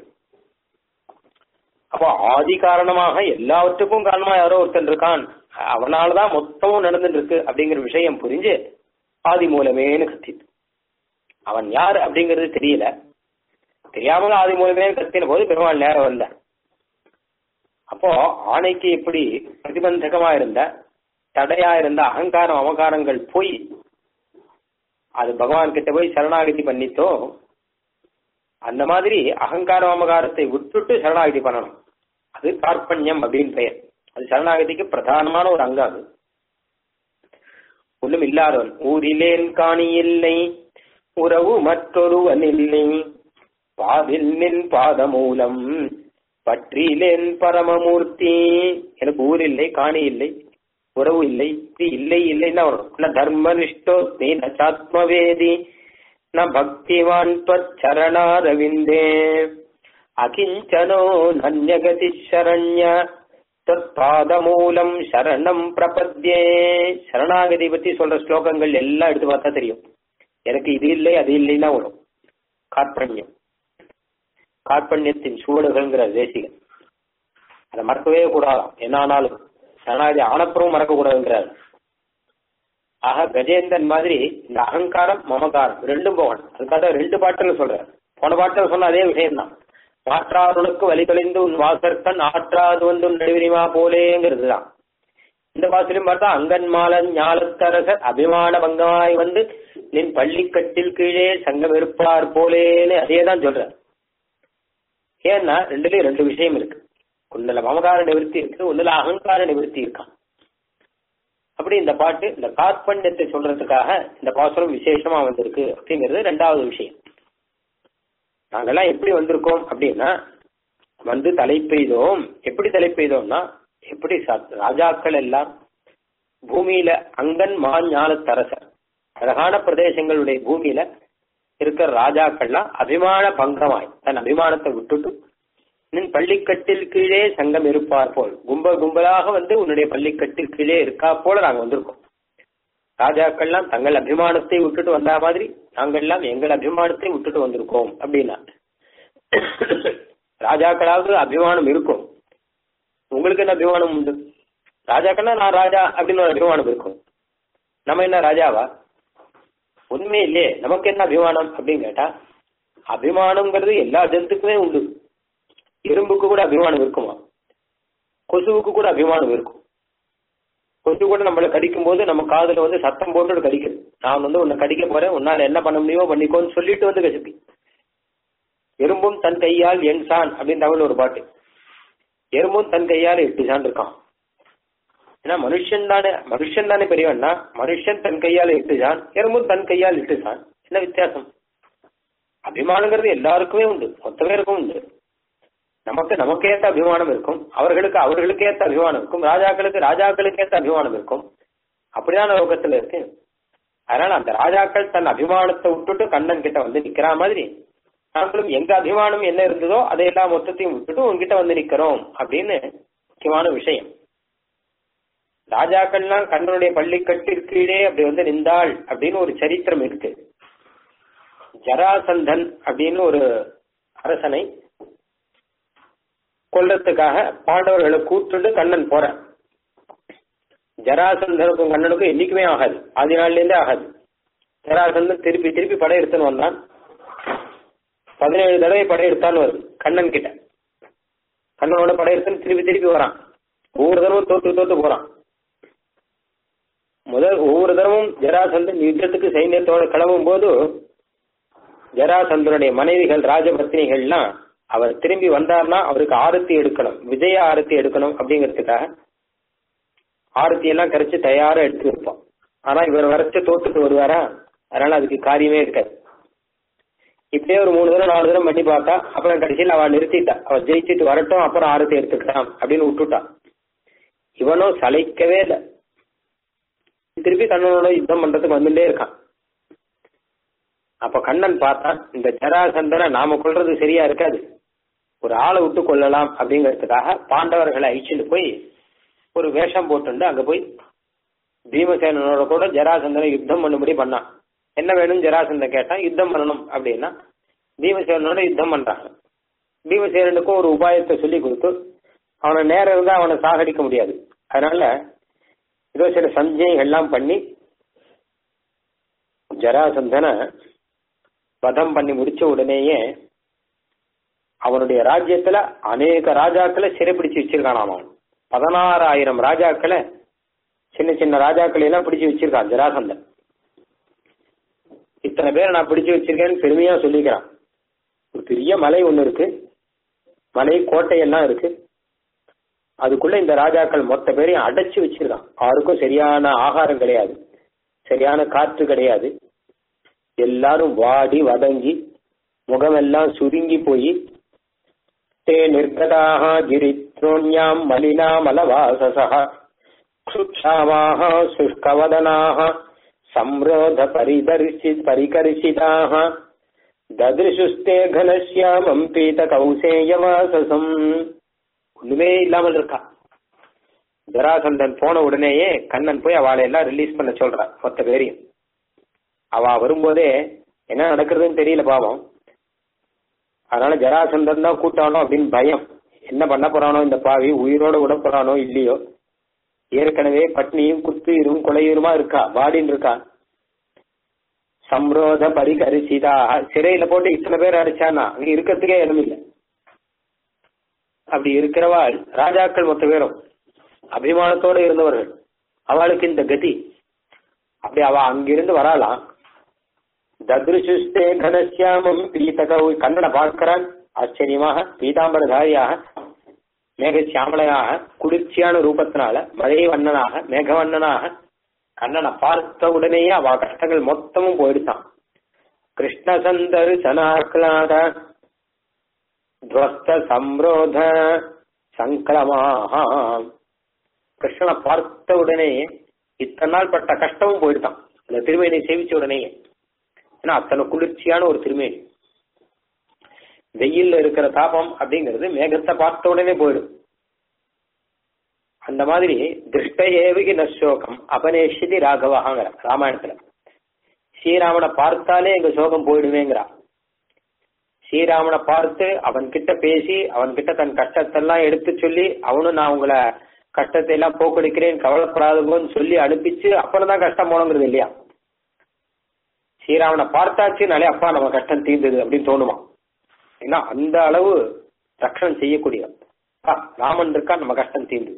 அப்போ ஆதி காரணமாக எல்லாவற்றுக்கும் காரணமா யாரோ ஒருத்தன் இருக்கான் அவனாலதான் மொத்தமும் நடந்துட்டு இருக்கு அப்படிங்கிற விஷயம் புரிஞ்சு ஆதி மூலமேனு கத்திட்டு அவன் யார் அப்படிங்கிறது தெரியல தெரியாமல் ஆதி மூலமே கத்தின போது பெருமாள் நேரம் வந்த அப்போ ஆணைக்கு எப்படி பிரதிபந்தகமா இருந்த தடையா இருந்த அகங்காரம் அவகாரங்கள் போய் அது பகவான் கிட்ட போய் சரணாகதி பண்ணித்தோ அந்த மாதிரி அகங்காரம் அமகாரத்தை விட்டுட்டு சரணாகதி பண்ணணும் அது கார்பண்யம் அப்படின்னு பெயர் அது சரணாகதிக்கு பிரதானமான ஒரு அங்கம் அது ஒண்ணும் இல்லாதவன் ஊரிலேன் காணி இல்லை உறவு மற்றொருவன் இல்லை பாதில் நின் பாத மூலம் பற்றிலேன் பரமமூர்த்தி எனக்கு ஊர் இல்லை காணி இல்லை உறவு இல்லை இது இல்லை இல்லைன்னா வரும் தர்ம நிஷ்டோ நீ நச்சாத்மவேதி ந பக்திவான் சரணாரவிந்தே அகிஞ்சனோ நன்யகதி சரண்ய தற்பாதமூலம் சரணம் பிரபத்யே சரணாகதி பத்தி சொல்ற ஸ்லோகங்கள் எல்லாம் எடுத்து பார்த்தா தெரியும் எனக்கு இது இல்லை அது இல்லைன்னா வரும் கார்பண்யம் கார்பண்யத்தின் சூழல்கள்ங்கிற தேசிகன் அதை மறக்கவே கூடாதாம் என்ன ஆனாலும் சரணாகதி ஆனப்புறம் மறக்க கூடாதுங்கிறார் ஆக கஜேந்திரன் மாதிரி இந்த அகங்காரம் மமகாரம் ரெண்டும் போகணும் அதுக்காக ரெண்டு பாட்டுல சொல்றாரு போன பாட்டில் சொன்ன அதே விஷயம்தான் மாற்றாருனுக்கு வழிகொழிந்து உன் வாசற்கண் ஆற்றாது வந்து உன் நடுவிரிமா போலேங்கிறது தான் இந்த வாசலையும் பார்த்தா அங்கன் மாலன் ஞாலத்தரசர் அபிமான பங்கமாய் வந்து நின் பள்ளிக்கட்டில் கீழே சங்கம் இருப்பார் போலேன்னு அதே தான் சொல்ற ஏன்னா ரெண்டுலயும் ரெண்டு விஷயம் இருக்கு ஒண்ணுல மமகார நிவர்த்தி இருக்கு ஒண்ணுல அகங்கார நிவர்த்தி இருக்கான் அப்படி இந்த பாட்டு இந்த காற்பண்யத்தை சொல்றதுக்காக இந்த பாசுரம் விசேஷமா வந்திருக்கு அப்படிங்கிறது ரெண்டாவது விஷயம் நாங்கெல்லாம் எப்படி வந்திருக்கோம் அப்படின்னா வந்து தலை பெய்தோம் எப்படி தலை பெய்தோம்னா எப்படி ச- ராஜாக்கள் எல்லாம் பூமியில அங்கன் மாஞாலத்தரசர் அழகான பிரதேசங்களுடைய பூமியில இருக்கிற ராஜாக்கள்லாம் அபிமான பங்கமாய் தன் அபிமானத்தை விட்டுட்டு நின் பள்ளிக்கட்டில் கீழே சங்கம் இருப்பார் போல் கும்ப கும்பலாக வந்து உன்னுடைய பள்ளிக்கட்டில் கீழே இருக்கா போல நாங்க வந்திருக்கோம் ராஜாக்கள்லாம் தங்கள் அபிமானத்தை விட்டுட்டு வந்தா மாதிரி நாங்கள்லாம் எங்கள் அபிமானத்தை விட்டுட்டு வந்திருக்கோம் அப்படின்னா ராஜாக்களாவது அபிமானம் இருக்கும் உங்களுக்கு என்ன அபிமானம் உண்டு ராஜாக்கள்னா நான் ராஜா அப்படின்னு ஒரு அபிமானம் இருக்கும் நம்ம என்ன ராஜாவா உண்மை இல்லையே நமக்கு என்ன அபிமானம் அப்படின்னு கேட்டா அபிமானம்ங்கிறது எல்லா ஜந்துக்குமே உண்டு எறும்புக்கு கூட அபிமானம் இருக்குமா கொசுவுக்கு கூட அபிமானம் இருக்கும் கொசு கூட நம்மளை கடிக்கும் போது நம்ம காதுல வந்து சத்தம் போட்டு கடிக்குது நான் வந்து உன்னை கடிக்க போறேன் உன்னால என்ன பண்ண முடியுமோ பண்ணிக்கோன்னு சொல்லிட்டு வந்து கசிப்பி எறும்பும் தன் கையால் என் சான் அப்படின்னு தமிழ் ஒரு பாட்டு எறும்பும் தன் கையால் எட்டு சான் இருக்கான் ஏன்னா மனுஷன் தானே மனுஷன் தானே பெரியவன்னா மனுஷன் தன் கையால் எட்டு சான் எறும்பும் தன் கையால் எட்டு சான் என்ன வித்தியாசம் அபிமானங்கிறது எல்லாருக்குமே உண்டு மொத்த பேருக்கும் உண்டு நமக்கு நமக்கு ஏத்த அபிமானம் இருக்கும் அவர்களுக்கு அவர்களுக்கு ஏத்த அபிமானம் இருக்கும் ராஜாக்களுக்கு ராஜாக்களுக்கு ஏத்த அபிமானம் இருக்கும் அப்படிதான் லோகத்துல இருக்கு அதனால அந்த ராஜாக்கள் தன் அபிமானத்தை விட்டுட்டு கண்ணன் கிட்ட வந்து நிக்கிற மாதிரி நாங்களும் எங்க அபிமானம் என்ன இருந்ததோ அதையெல்லாம் மொத்தத்தையும் விட்டுட்டு உங்ககிட்ட வந்து நிக்கிறோம் அப்படின்னு முக்கியமான விஷயம் ராஜாக்கள்லாம் கண்ணனுடைய பள்ளிக்கட்டிற்கீழே அப்படி வந்து நின்றாள் அப்படின்னு ஒரு சரித்திரம் இருக்கு ஜராசந்தன் அப்படின்னு ஒரு அரசனை கொல்றதுக்காக பாண்டவர்களை கூட்டுட்டு கண்ணன் போறான் ஜராசந்தனுக்கும் கண்ணனுக்கும் என்னைக்குமே ஆகாது ஆதி நாள்ல இருந்தே ஆகாது ஜராசந்தன் திருப்பி திருப்பி படையெடுத்துன்னு வந்தான் பதினேழு தடவை படையெடுத்தான்னு வருது கண்ணன் கிட்ட கண்ணனோட படையெடுத்துன்னு திருப்பி திருப்பி வரான் ஒவ்வொரு தடவும் தோத்து தோத்து போறான் முதல் ஒவ்வொரு தடவும் ஜராசந்தன் யுத்தத்துக்கு சைன்யத்தோட கிளம்பும் போது ஜராசந்தனுடைய மனைவிகள் ராஜபத்னிகள்லாம் அவர் திரும்பி வந்தார்னா அவருக்கு ஆரத்தி எடுக்கணும் விஜய ஆரத்தி எடுக்கணும் அப்படிங்கிறதுக்காக ஆரத்தி எல்லாம் கரைச்சு தயாரா எடுத்து வைப்போம் ஆனா இவர் வரைச்சு தோத்துட்டு வருவாரா அதனால அதுக்கு காரியமே இருக்காது இப்படியே ஒரு மூணு தடவை நாலு தடவை பண்ணி பார்த்தா அப்புறம் கடைசியில் அவ நிறுத்திட்டா அவ ஜெயிச்சுட்டு வரட்டும் அப்புறம் ஆரத்தி எடுத்துக்கலாம் அப்படின்னு விட்டுட்டா இவனும் சளைக்கவே இல்லை திருப்பி கண்ணனோட யுத்தம் பண்றதுக்கு வந்துட்டே இருக்கான் அப்ப கண்ணன் பார்த்தான் இந்த ஜராசந்தனை நாம கொள்றது சரியா இருக்காது ஒரு ஆளை விட்டு கொள்ளலாம் அப்படிங்கிறதுக்காக பாண்டவர்களை அழிச்சுட்டு போய் ஒரு வேஷம் போட்டுண்டு அங்க போய் பீமசேனனோட கூட ஜராசந்தனை யுத்தம் பண்ணும்படி பண்ணான் என்ன வேணும் ஜராசந்தன் கேட்டான் யுத்தம் பண்ணணும் அப்படின்னா பீமசேனனோட யுத்தம் பண்றாங்க பீமசேனனுக்கும் ஒரு உபாயத்தை சொல்லி கொடுத்து அவனை நேரம் இருந்தா அவனை சாகடிக்க முடியாது அதனால ஏதோ சில சஞ்சைகள்லாம் பண்ணி ஜராசந்தனை வதம் பண்ணி முடிச்ச உடனேயே அவனுடைய ராஜ்யத்துல அநேக ராஜாக்களை சிறைப்பிடிச்சு வச்சிருக்கான் அவன் பதினாறாயிரம் ராஜாக்களை சின்ன சின்ன ராஜாக்களை எல்லாம் பிடிச்சு வச்சிருக்கான் ஜராசந்தன் இத்தனை பேரை நான் பிடிச்சு வச்சிருக்கேன்னு பெருமையா சொல்லிக்கிறான் ஒரு பெரிய மலை ஒண்ணு இருக்கு மலை கோட்டை எல்லாம் இருக்கு அதுக்குள்ள இந்த ராஜாக்கள் மொத்த பேரையும் அடைச்சு வச்சிருக்கான் யாருக்கும் சரியான ஆகாரம் கிடையாது சரியான காற்று கிடையாது எல்லாரும் வாடி வதங்கி முகமெல்லாம் சுருங்கி போய் தே நிர்கதாக கிரித்ரோண்யாம் மலினா மலவாசசா க்ஷுக்ஷாமாக சுஷ்கவதனாக சம்ரோத பரிதர்ஷி பரிகர்ஷிதாக ததிருஷுஸ்தே கனஸ்யாமம் பீத கௌசேயவாசசம் ஒண்ணுமே இல்லாமல் இருக்கா ஜராசந்தன் போன உடனேயே கண்ணன் போய் அவளை எல்லாம் ரிலீஸ் பண்ண சொல்றான் மொத்த பேரையும் அவ வரும்போதே என்ன நடக்கிறதுன்னு தெரியல பாவம் அதனால ஜராசந்தன் தான் கூட்டானோ அப்படின்னு பயம் என்ன பண்ண போறானோ இந்த பாவி உயிரோட விட போறானோ இல்லையோ ஏற்கனவே பட்னியும் குத்துயிரும் கொலையுருமா இருக்கா வாடின்னு இருக்கா சம்ரோத பரிகரிசிதா சிறையில போட்டு இத்தனை பேர் அடிச்சானா அங்க இருக்கிறதுக்கே இடம் இல்லை அப்படி இருக்கிறவாள் ராஜாக்கள் மொத்த பேரும் அபிமானத்தோட இருந்தவர்கள் அவளுக்கு இந்த கதி அப்படி அவ அங்கிருந்து வராளாம் தத்ருசுஸ்தே கனசியாமம் பீதகௌ கண்ணனை பார்க்கிறான் ஆச்சரியமாக பீதாம்பரதாரியாக மேகசியாமலையாக குளிர்ச்சியான ரூபத்தினால மழை வண்ணனாக மேகவண்ணனாக கண்ணனை பார்த்த உடனேயே அவ கஷ்டங்கள் மொத்தமும் போயிடுச்சான் கிருஷ்ணசந்தர் சனாக்லாத துவஸ்த சம்ரோத சங்கிரமாக கிருஷ்ணனை பார்த்த உடனே இத்தனை நாள் பட்ட கஷ்டமும் போயிடுதான் அந்த திருமேனியை சேவிச்ச உடனே ஏன்னா அத்தனை குளிர்ச்சியான ஒரு திருமேனி வெயில்ல இருக்கிற தாபம் அப்படிங்கிறது மேகத்தை பார்த்த உடனே போயிடும் அந்த மாதிரி திருஷ்ட ஏவிகி நசோகம் அபநேஷிதி ராகவாங்கிற ராமாயணத்துல ஸ்ரீராமனை பார்த்தாலே எங்க சோகம் போயிடுவேங்கிறா ஸ்ரீராமனை பார்த்து அவன் கிட்ட பேசி அவன் கிட்ட தன் கஷ்டத்தெல்லாம் எடுத்து சொல்லி அவனும் நான் உங்களை கஷ்டத்தை எல்லாம் போக்கடிக்கிறேன் கவலைப்படாதவன்னு சொல்லி அனுப்பிச்சு அப்புறம் தான் கஷ்டம் போனங்கிறது இல்லையா ஸ்ரீராமனை பார்த்தாச்சுனாலே அப்பா நம்ம கஷ்டம் தீர்ந்தது அப்படின்னு தோணுமா ஏன்னா அந்த அளவு ரக்ஷணம் செய்யக்கூடியவன் ஆ, ராமன் இருக்கா நம்ம கஷ்டம் தீர்ந்து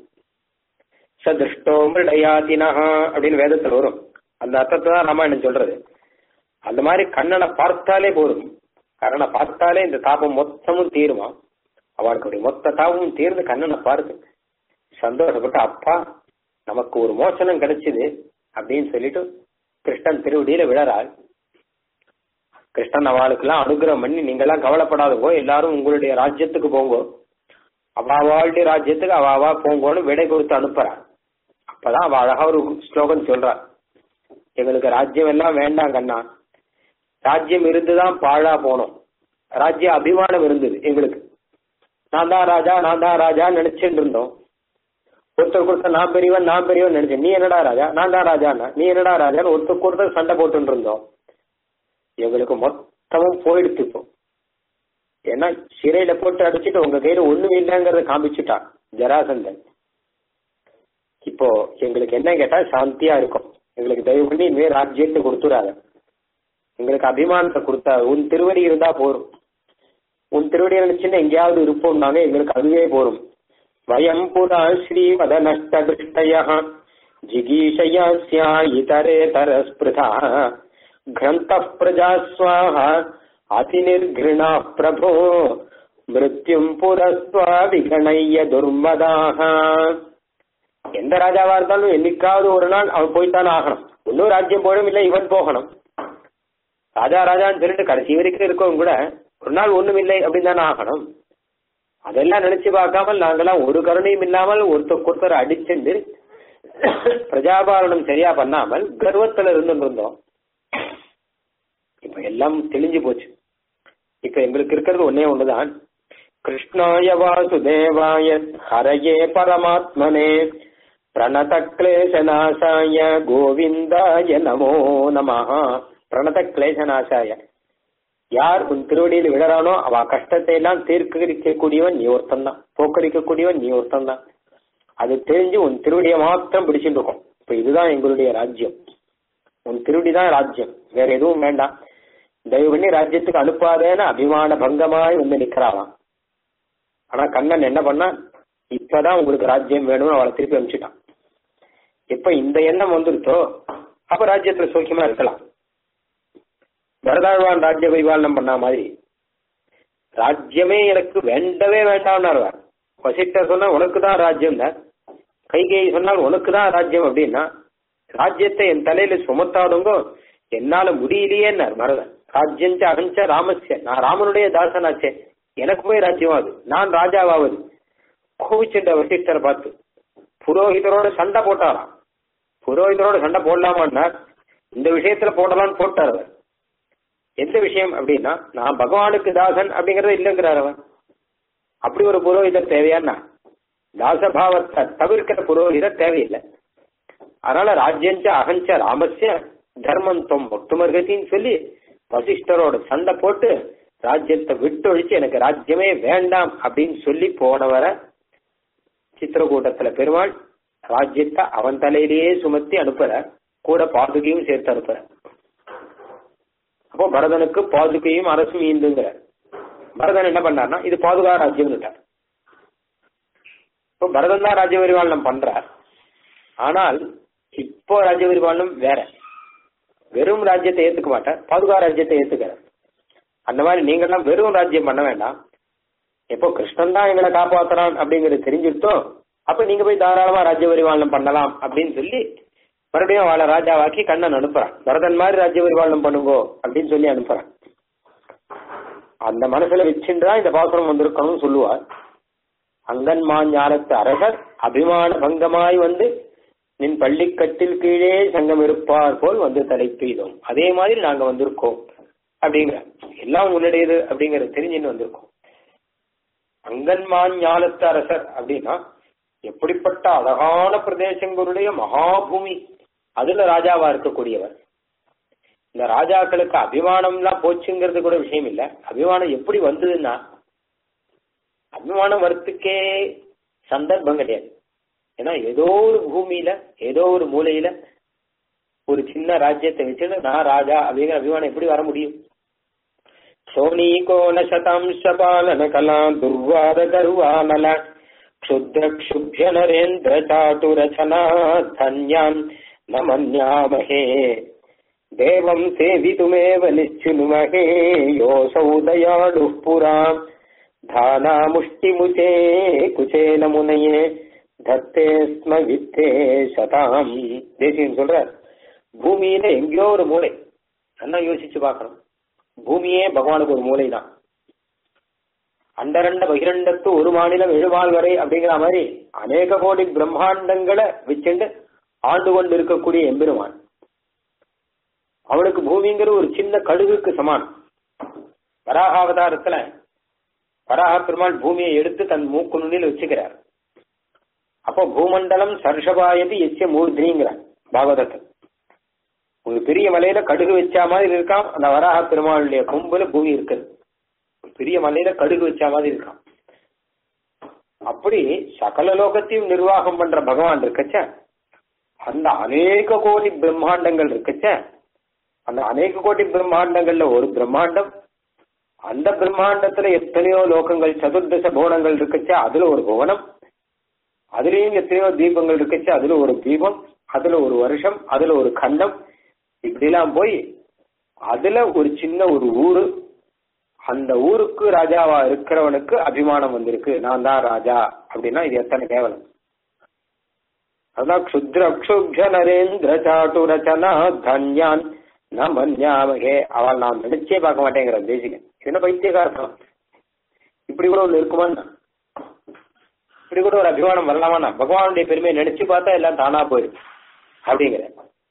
ச திருஷ்டோ மிருடயாதினா அப்படின்னு வேதத்துல வரும் அந்த அர்த்தத்தை தான் ராமாயணம் சொல்றது அந்த மாதிரி கண்ணனை பார்த்தாலே போதும் கண்ணனை பார்த்தாலே இந்த தாபம் மொத்தமும் தீருமா அவளுக்கு அப்படி மொத்த தாபமும் தீர்ந்து கண்ணனை பார்த்து சந்தோஷப்பட்டு அப்பா நமக்கு ஒரு மோசனம் கிடைச்சது அப்படின்னு சொல்லிட்டு கிருஷ்ணன் திருவடியில விழறாள் கிருஷ்ணன் அவளுக்கெல்லாம் அனுகிரகம் பண்ணி நீங்கெல்லாம் கவலைப்படாதவோ எல்லாரும் உங்களுடைய ராஜ்யத்துக்கு போங்கோ அவாவாளுடைய ராஜ்யத்துக்கு அவாவா போங்கோன்னு விடை கொடுத்து அனுப்புறான் அப்பதான் அவ அழகா ஒரு ஸ்லோகம் சொல்றா எங்களுக்கு ராஜ்யம் எல்லாம் வேண்டாம் கண்ணா ராஜ்யம் இருந்துதான் பாழா போனோம் ராஜ்ய அபிமானம் இருந்தது எங்களுக்கு நான் தான் ராஜா நான் தான் ராஜா நினைச்சுட்டு இருந்தோம் ஒருத்தருக்கு ஒருத்தர் நான் பெரியவன் நான் பெரியவன் நினைச்சேன் நீ என்னடா ராஜா நான் தான் ராஜாண்ணா நீ என்னடா ராஜான்னு ஒருத்தருக்கு ஒருத்தர் சண்டை போட்டுட்டு இருந்தோம் எங்களுக்கு மொத்தமும் போயிடுத்து இப்போ ஏன்னா சிறையில போட்டு அடிச்சுட்டு உங்க கையில ஒண்ணும் இல்லைங்கிறத காமிச்சுட்டான் ஜராசந்தன் இப்போ எங்களுக்கு என்ன கேட்டா சாந்தியா இருக்கும் எங்களுக்கு தயவு பண்ணி இனிமே ராஜ்யத்தை கொடுத்துடாத எங்களுக்கு அபிமானத்தை கொடுத்தா உன் திருவடி இருந்தா போரும் உன் திருவடி நினைச்சுன்னா எங்கேயாவது இருப்போம்னாங்க எங்களுக்கு அதுவே போரும் வயம் புரா ஸ்ரீமத நஷ்ட திருஷ்டய ஜிகீஷயா ஸ்யா இதரே தரஸ்பிருதா கிரந்த பிரஜாஸ்வாஹ அதிநிர்கிருணா பிரபோ மிருத்யும் புரஸ்வா விகணைய துர்மதாக எந்த ராஜாவா இருந்தாலும் என்னைக்காவது ஒரு நாள் அவன் போய்த்தானே ஆகணும் இன்னும் ராஜ்யம் போகணும் இல்ல இவன் போகணும் ராஜா ராஜான்னு சொல்லிட்டு கடைசி வரைக்கும் இருக்கவங்க கூட ஒரு நாள் ஒண்ணும் இல்லை அப்படின்னு தானே ஆகணும் அதெல்லாம் நினைச்சு பார்க்காமல் நாங்கெல்லாம் ஒரு கருணையும் இல்லாமல் ஒருத்தருக்கு ஒருத்தர் அடிச்சுண்டு பிரஜாபாலனம் சரியா பண்ணாமல் கர்வத்துல இருந்துட்டு இருந்தோம் இப்ப எல்லாம் தெளிஞ்சு போச்சு இப்ப எங்களுக்கு இருக்கிறது ஒன்னே ஒண்ணுதான் கிருஷ்ணாய வாசுதேவாய ஹரயே பரமாத்மனே பிரணத கிளேசநாசாய கோவிந்தாய நமோ நமஹ பிரணத கிளேசநாசாய யார் உன் திருவடியில் விழறானோ அவ கஷ்டத்தை எல்லாம் தீர்க்கரிக்கக்கூடியவன் நீ ஒருத்தன் தான் போக்கடிக்கக்கூடியவன் நீ ஒருத்தன் தான் அது தெரிஞ்சு உன் திருவடியை மாத்திரம் பிடிச்சிட்டு இருக்கோம் இப்ப இதுதான் எங்களுடைய ராஜ்யம் உன் திருவடி தான் ராஜ்யம் வேற எதுவும் வேண்டாம் தயவு பண்ணி ராஜ்யத்துக்கு அனுப்பாதேன்னு அபிமான பங்கமாய் வந்து நிக்கிறாளாம் ஆனா கண்ணன் என்ன பண்ணா இப்பதான் உங்களுக்கு ராஜ்யம் வேணும்னு அவளை திருப்பி அனுப்பிச்சிட்டான் இப்ப இந்த எண்ணம் வந்துருத்தோ அப்ப ராஜ்யத்துல சௌக்கியமா இருக்கலாம் வரதாழ்வான் ராஜ்ய பரிபாலனம் பண்ண மாதிரி ராஜ்யமே எனக்கு வேண்டவே வேண்டாம்னாரு வசிட்ட சொன்னா உனக்கு தான் ராஜ்யம் தான் கைகேயி சொன்னால் உனக்கு தான் ராஜ்யம் அப்படின்னா ராஜ்யத்தை என் தலையில சுமத்தாதுங்கோ என்னால முடியலையேன்னார் மரதன் ராஜ்யஞ்ச அகஞ்ச ராமஸ்ய நான் ராமனுடைய தாசனாச்சே எனக்கு போய் ராஜ்யம் ஆகுது நான் ராஜாவாவது கோவிச்சுட்ட வசிஷ்டரை பார்த்து புரோஹிதரோட சண்டை போட்டாராம் புரோஹிதரோட சண்டை போடலாமான்னா இந்த விஷயத்துல போடலாம்னு போட்டார் அவர் எந்த விஷயம் அப்படின்னா நான் பகவானுக்கு தாசன் அப்படிங்கறது இல்லைங்கிறார் அவன் அப்படி ஒரு புரோஹிதர் தேவையான்னா தாசபாவத்தை தவிர்க்கிற புரோஹிதர் தேவையில்லை அதனால ராஜ்யஞ்ச அகஞ்ச ராமஸ்ய தர்மம் தொம் ஒட்டுமர்கத்தின்னு சொல்லி வசிஷ்டரோட சண்டை போட்டு ராஜ்யத்தை விட்டொழிச்சு எனக்கு ராஜ்யமே வேண்டாம் அப்படின்னு சொல்லி போனவரை சித்திரக்கூட்டத்துல பெருமாள் ராஜ்யத்தை அவன் தலையிலேயே சுமத்தி அனுப்புற கூட பாதுகையும் சேர்த்து அனுப்புற அப்போ பரதனுக்கு பாதுகையும் அரசும் ஈந்துங்கிற பரதன் என்ன பண்ணார்னா இது பாதுகா ராஜ்யம் இப்போ பரதன் தான் ராஜ்ய பரிபாலனம் பண்றார் ஆனால் இப்போ ராஜ்ய பரிபாலனம் வேற வெறும் ராஜ்யத்தை ஏத்துக்க மாட்டார் பாதுகா ராஜ்யத்தை ஏத்துக்கிறார் அந்த மாதிரி நீங்கெல்லாம் வெறும் ராஜ்யம் பண்ண வேண்டாம் எப்போ கிருஷ்ணன் தான் எங்களை காப்பாத்துறான் அப்படிங்கறது தெரிஞ்சுட்டோம் அப்ப நீங்க போய் தாராளமா ராஜ்ய பரிபாலனம் பண்ணலாம் அப்படின்னு சொல்லி மறுபடியும் அவளை ராஜாவாக்கி கண்ணன் அனுப்புறான் பரதன் மாதிரி ராஜ்ய பரிபாலனம் பண்ணுங்கோ அப்படின்னு சொல்லி அனுப்புறான் அந்த மனசுல வச்சுன்றா இந்த பாசுரம் வந்திருக்கணும்னு சொல்லுவார் அங்கன்மான் ஞானத்து அரசர் அபிமான பங்கமாய் வந்து நின் பள்ளிக்கட்டில் கீழே சங்கம் இருப்பார் போல் வந்து தலை பெய்தோம் அதே மாதிரி நாங்க வந்திருக்கோம் அப்படிங்கிற எல்லாம் உன்னுடையது அப்படிங்கறது தெரிஞ்சுன்னு வந்திருக்கோம் அங்கன்மான் ஞானத்து அரசர் அப்படின்னா எப்படிப்பட்ட அழகான பிரதேசங்களுடைய மகாபூமி அதுல ராஜாவா இருக்கக்கூடியவர் இந்த ராஜாக்களுக்கு அபிமானம்லாம் போச்சுங்கிறது கூட விஷயம் இல்ல அபிமானம் எப்படி வந்ததுன்னா அபிமானம் வரத்துக்கே சந்தர்ப்பம் கிடையாது ஏன்னா ஏதோ ஒரு பூமியில ஏதோ ஒரு மூலையில ஒரு சின்ன ராஜ்யத்தை வச்சுட்டு நான் ராஜா அப்படிங்கிற அபிமானம் எப்படி வர முடியும் சோனீகோண சதாம்ச பாலன கலா துர்வாத கருவானல க்ஷுத்ர க்ஷுப்ய நரேந்திர சாட்டுரச்சனா தன்யாம் ந மன்யாமஹே தேவம் சேவிதுமேவ நிச்சுனுமஹே யோசௌ தயாளு புரா தானா முஷ்டிமுச்சே குச்சேன முனையே தத்தே ஸ்ம வித்தே சதாம் தேசியம் சொல்ற பூமியில எங்கேயோ ஒரு மூளை நல்லா யோசிச்சு பார்க்கணும் பூமியே பகவானுக்கு ஒரு மூளை தான் அண்டரண்ட பகிரண்டத்து ஒரு மாநிலம் எழுவாள் வரை அப்படிங்கிற மாதிரி அநேக கோடி பிரம்மாண்டங்களை வச்சுண்டு ஆண்டு கொண்டு இருக்கக்கூடிய எம்பெருமான் அவனுக்கு பூமிங்கிற ஒரு சின்ன கழுகுக்கு சமானம் வராகாவதாரத்துல வராக பெருமாள் பூமியை எடுத்து தன் மூக்கு நுண்ணில் வச்சுக்கிறார் அப்போ பூமண்டலம் சர்ஷபாயதி எச்ச மூர்த்திங்கிறார் பாகவதத்தில் ஒரு பெரிய மலையில கடுகு வச்சா மாதிரி இருக்கான் அந்த வராக பெருமாளுடைய கொம்புல பூமி இருக்குது ஒரு பெரிய மலையில கடுகு வச்சா மாதிரி இருக்கான் அப்படி சகல லோகத்தையும் நிர்வாகம் பண்ற பகவான் இருக்கச்ச அந்த அநேக கோடி பிரம்மாண்டங்கள் இருக்கச்ச அந்த அநேக கோடி பிரம்மாண்டங்கள்ல ஒரு பிரம்மாண்டம் அந்த பிரம்மாண்டத்துல எத்தனையோ லோகங்கள் சதுர்தச புவனங்கள் இருக்கச்ச அதுல ஒரு புவனம் அதுலயும் எத்தனையோ தீபங்கள் இருக்கச்ச அதுல ஒரு தீபம் அதுல ஒரு வருஷம் அதுல ஒரு கண்டம் இப்படிலாம் போய் அதுல ஒரு சின்ன ஒரு ஊரு அந்த ஊருக்கு ராஜாவா இருக்கிறவனுக்கு அபிமானம் வந்திருக்கு நான் தான் ராஜா அப்படின்னா இது எத்தனை கேவலம் அதான் க்ஷுத்ர க்ஷுப்ஜ நரேந்திர சாட்டு ரச்சனா தன்யான் ந மன்யாமகே அவள் நான் நினைச்சே பார்க்க மாட்டேங்கிற தேசிகன் என்ன பைத்தியகாரம் இப்படி கூட ஒண்ணு இருக்குமான்னா இப்படி கூட ஒரு அபிமானம் வரலாமாண்ணா பகவானுடைய பெருமையை நினைச்சு பார்த்தா எல்லாம் தானா போயிடும் அப்படிங்கிற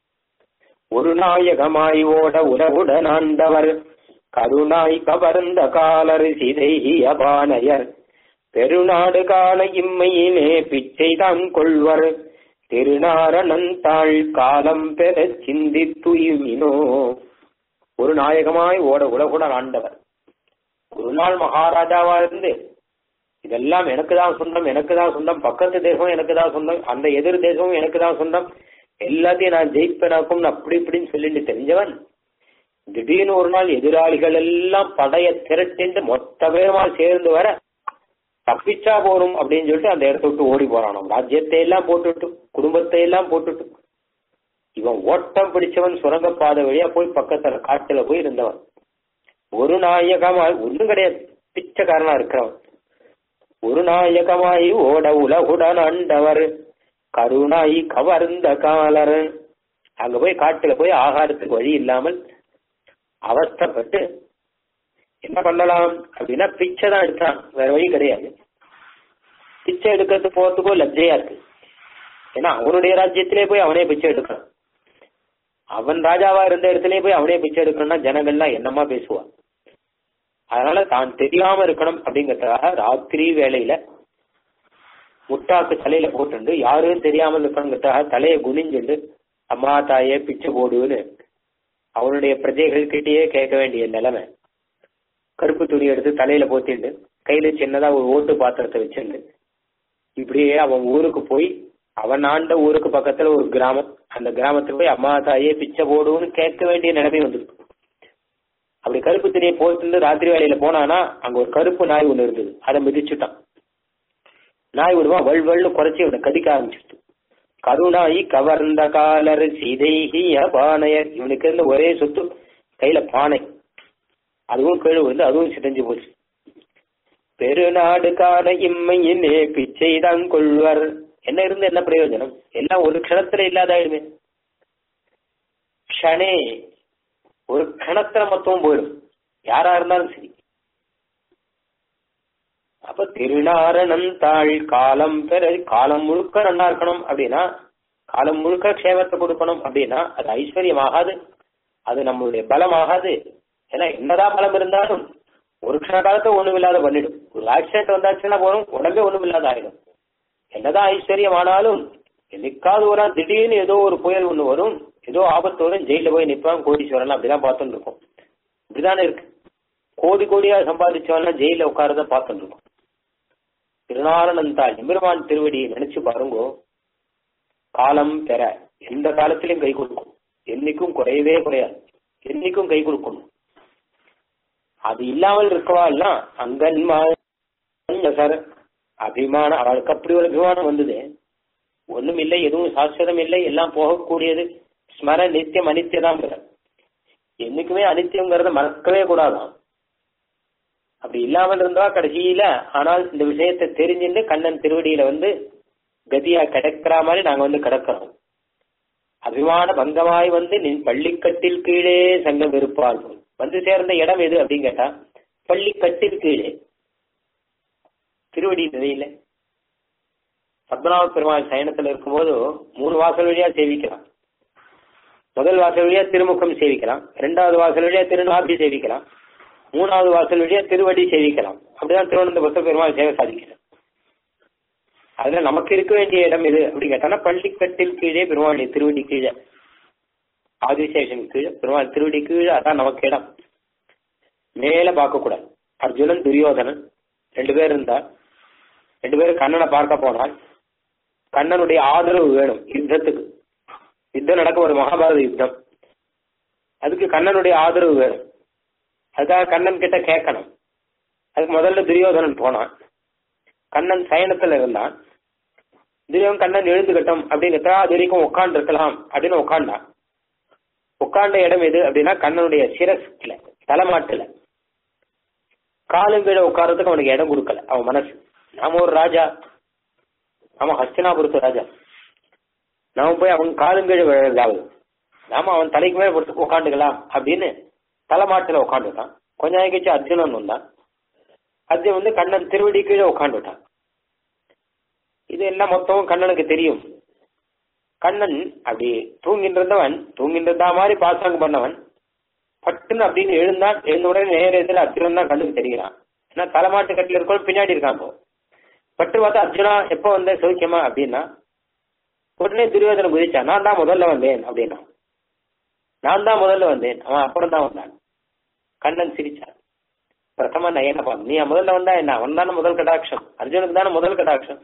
ஒரு நாயகமாய் ஓட உலகுடன் ஆண்டவர் கருணாய் கவர்ந்த காலர் சிதைகி அபானையர் பெருநாடு கால இம்மையிலே பிச்சை தான் கொள்வர் திருநாரணந்தாள் காலம் பெற சிந்தித்துயுமினோ ஒரு நாயகமாய் ஓட உலகுடன் ஆண்டவர் ஒரு நாள் மகாராஜாவா இருந்து இதெல்லாம் எனக்கு தான் சொந்தம் எனக்கு தான் சொந்தம் பக்கத்து தேசம் எனக்கு தான் சொந்தம் அந்த எதிர் தேசமும் எனக்கு தான் சொந்தம் எல்லாத்தையும் நான் ஜெயிப்பனாக்கும் அப்படி இப்படின்னு சொல்லிட்டு தெரிஞ்சவன் திடீர்னு ஒரு நாள் எதிராளிகள் எல்லாம் படைய திரட்டிண்டு மொத்த பேருமா சேர்ந்து வர தப்பிச்சா போறோம் அப்படின்னு சொல்லிட்டு அந்த இடத்த விட்டு ஓடி போறானோ ராஜ்யத்தை எல்லாம் போட்டுட்டு குடும்பத்தை எல்லாம் போட்டுட்டு இவன் ஓட்டம் பிடிச்சவன் சுரங்கப்பாதை வழியா போய் பக்கத்துல காட்டுல போய் இருந்தவன் ஒரு நாயகமாய் ஒண்ணும் கிடையாது பிச்சைக்காரனா இருக்கிறவன் ஒரு நாயகமாய் ஓட உலகுடன் ஆண்டவர் கருணாய் கவர்ந்த காலர் அங்க போய் காட்டுல போய் ஆகாரத்துக்கு வழி இல்லாமல் அவஸ்தப்பட்டு என்ன பண்ணலாம் அப்படின்னா பிச்சை தான் எடுத்தான் வேற வழி கிடையாது பிச்சை எடுக்கிறது போறதுக்கோ லஜ்ஜையா இருக்கு ஏன்னா அவனுடைய ராஜ்யத்திலே போய் அவனே பிச்சை எடுக்கிறான் அவன் ராஜாவா இருந்த இடத்துலயே போய் அவனே பிச்சை எடுக்கணும்னா ஜனங்கள்லாம் என்னமா பேசுவான் அதனால தான் தெரியாம இருக்கணும் அப்படிங்கறதுக்காக ராத்திரி வேலையில முட்டாக்கு தலையில போட்டுண்டு யாரும் தெரியாமல் இருக்கணுங்கிறதுக்காக தலையை குனிஞ்சுண்டு அம்மா தாயே பிச்சை போடுன்னு அவனுடைய பிரஜைகள் கிட்டேயே கேட்க வேண்டிய நிலைமை கருப்பு துணி எடுத்து தலையில போத்திண்டு கையில சின்னதா ஒரு ஓட்டு பாத்திரத்தை வச்சிருந்து இப்படியே அவன் ஊருக்கு போய் அவன் ஆண்ட ஊருக்கு பக்கத்துல ஒரு கிராமம் அந்த கிராமத்துக்கு போய் அம்மா தாயே பிச்சை போடுன்னு கேட்க வேண்டிய நிலைமை வந்துருக்கு அப்படி கருப்பு துணியை போட்டு ராத்திரி வேலையில போனானா அங்க ஒரு கருப்பு நாய் ஒண்ணு இருந்தது அதை மிதிச்சுட்டான் நாய் விடுவா வல் வல்னு குறைச்சி அவனை கடிக்க ஆரம்பிச்சிருச்சு கருணாய் கவர்ந்த காலர் சீதைஹி பானையர் இவனுக்கு இருந்த ஒரே சொத்து கையில பானை அதுவும் கீழே வந்து அதுவும் சிதைஞ்சு போச்சு பெருநாடு காண இம்மையினே பிச்சை தான் கொள்வர் என்ன இருந்து என்ன பிரயோஜனம் எல்லாம் ஒரு க்ஷணத்துல இல்லாதாயிடுமே க்ஷணே ஒரு கணத்துல மொத்தமும் போயிடும் யாரா இருந்தாலும் சரி அப்ப திருநாரணன் தாழ் காலம் பெற காலம் முழுக்க நல்லா இருக்கணும் அப்படின்னா காலம் முழுக்க க்ஷேமத்தை கொடுக்கணும் அப்படின்னா அது ஐஸ்வர்யம் ஆகாது அது நம்மளுடைய பலம் ஆகாது ஏன்னா என்னதான் பலம் இருந்தாலும் ஒரு க்ஷண காலத்தை ஒண்ணும் இல்லாத பண்ணிடும் ஒரு ஆக்சிடென்ட் வந்தாச்சுன்னா போதும் உடம்பே ஒண்ணும் இல்லாத ஆயிடும் என்னதான் ஐஸ்வர்யம் ஆனாலும் என்னைக்காவது ஒரு நாள் திடீர்னு ஏதோ ஒரு புயல் ஒண்ணு வரும் ஏதோ ஆபத்து வரும் ஜெயில போய் நிற்பான் கோடீஸ்வரன் அப்படிதான் பார்த்துட்டு இருக்கோம் இப்படிதானே இருக்கு கோடி கோடியா சம்பாதிச்சவன்னா ஜெயில உட்காரத பார்த்துட்டு இருக்கோம் திருநாரணந்தா எம்பெருமான் திருவடியை நினைச்சு பாருங்கோ காலம் பெற எந்த காலத்திலும் கை கொடுக்கும் என்னைக்கும் குறையவே குறையாது என்னைக்கும் கை கொடுக்கணும் அது இல்லாமல் இருக்கவாள்லாம் அங்கன்மா சார் அபிமானம் அவளுக்கு அப்படி ஒரு அபிமானம் வந்தது ஒண்ணும் இல்லை எதுவும் சாஸ்திரம் இல்லை எல்லாம் போகக்கூடியது ஸ்மர நித்தியம் அனித்தியதான் என்னைக்குமே அனித்தியங்கிறத மறக்கவே கூடாதான் அப்படி இல்லாமல் இருந்தா கடைசியில ஆனால் இந்த விஷயத்தை தெரிஞ்சுட்டு கண்ணன் திருவடியில வந்து கதியா கிடக்கிற மாதிரி நாங்க வந்து கிடக்கிறோம் அபிமான பங்கமாய் வந்து நின் பள்ளிக்கட்டில் கீழே சங்கம் இருப்பாள் வந்து சேர்ந்த இடம் எது அப்படின்னு கேட்டா பள்ளிக்கட்டில் கீழே திருவடி நிலையில பத்மநாப பெருமாள் சயனத்துல இருக்கும்போது மூணு வாசல் வழியா சேவிக்கலாம் முதல் வாசல் வழியா திருமுகம் சேவிக்கலாம் இரண்டாவது வாசல் வழியா திருநாபி சேவிக்கலாம் மூணாவது வாசல் வழியா திருவடி சேவிக்கலாம் அப்படிதான் திருவனந்தபுரத்த பெருமாள் சேவை சாதிக்கிறார் அதுல நமக்கு இருக்க வேண்டிய இடம் எது அப்படி கேட்டானா பள்ளிக்கட்டில் கீழே பெருமாள் திருவடி கீழே ஆதிசேஷன் கீழே பெருமாள் திருவடி கீழே அதான் நமக்கு இடம் மேல பார்க்க கூடாது அர்ஜுனன் துரியோதனன் ரெண்டு பேர் இருந்தா ரெண்டு பேரும் கண்ணனை பார்க்க போனால் கண்ணனுடைய ஆதரவு வேணும் யுத்தத்துக்கு யுத்தம் நடக்க ஒரு மகாபாரத யுத்தம் அதுக்கு கண்ணனுடைய ஆதரவு வேணும் அதுக்காக கண்ணன் கிட்ட கேட்கணும் அதுக்கு முதல்ல துரியோதனன் போனான் கண்ணன் சயனத்துல இருந்தான் துரியோதன் கண்ணன் எழுந்துகட்டும் அப்படிங்கிறதா அது வரைக்கும் உட்காந்து இருக்கலாம் அப்படின்னு உட்காண்டான் உட்கார்ந்த இடம் எது அப்படின்னா கண்ணனுடைய சிரஸ்ல தலைமாட்டுல காலும் கீழே உட்கார்றதுக்கு அவனுக்கு இடம் கொடுக்கல அவன் மனசு நாம ஒரு ராஜா நாம ஹஸ்தினாபுரத்து ராஜா நாம போய் அவன் காலும் கீழே விழுந்தாவது நாம அவன் தலைக்கு மேல படுத்து உட்காந்துக்கலாம் அப்படின்னு தலைமாட்டுல உட்காந்துட்டான் கொஞ்ச நாள் கழிச்சு அர்ஜுனன் வந்தான் அர்ஜுன் வந்து கண்ணன் திருவடி கீழே உட்காந்துட்டான் இது எல்லாம் மொத்தமும் கண்ணனுக்கு தெரியும் கண்ணன் அப்படி தூங்கிட்டு இருந்தவன் தூங்கிட்டு இருந்தா மாதிரி பாசாங்க பண்ணவன் பட்டுன்னு அப்படின்னு எழுந்தான் எழுந்த உடனே நேரத்தில் அர்ஜுனன் தான் கண்ணுக்கு தெரிகிறான் ஏன்னா தலைமாட்டு கட்டில இருக்கோம் பின்னாடி இருக்கான் இப்போ பட்டு பார்த்தா அர்ஜுனா எப்போ வந்த சௌக்கியமா அப்படின்னா உடனே துரியோதனை குதிச்சான் நான் தான் முதல்ல வந்தேன் அப்படின்னா நான் தான் முதல்ல வந்தேன் அவன் அப்புறம் தான் வந்தான் கண்ணன் சிரிச்சான் பிரதம நயனப்பா நீ முதல்ல வந்தா என்ன அவன் தானே முதல் கடாட்சம் அர்ஜுனுக்கு தானே முதல் கடாட்சம்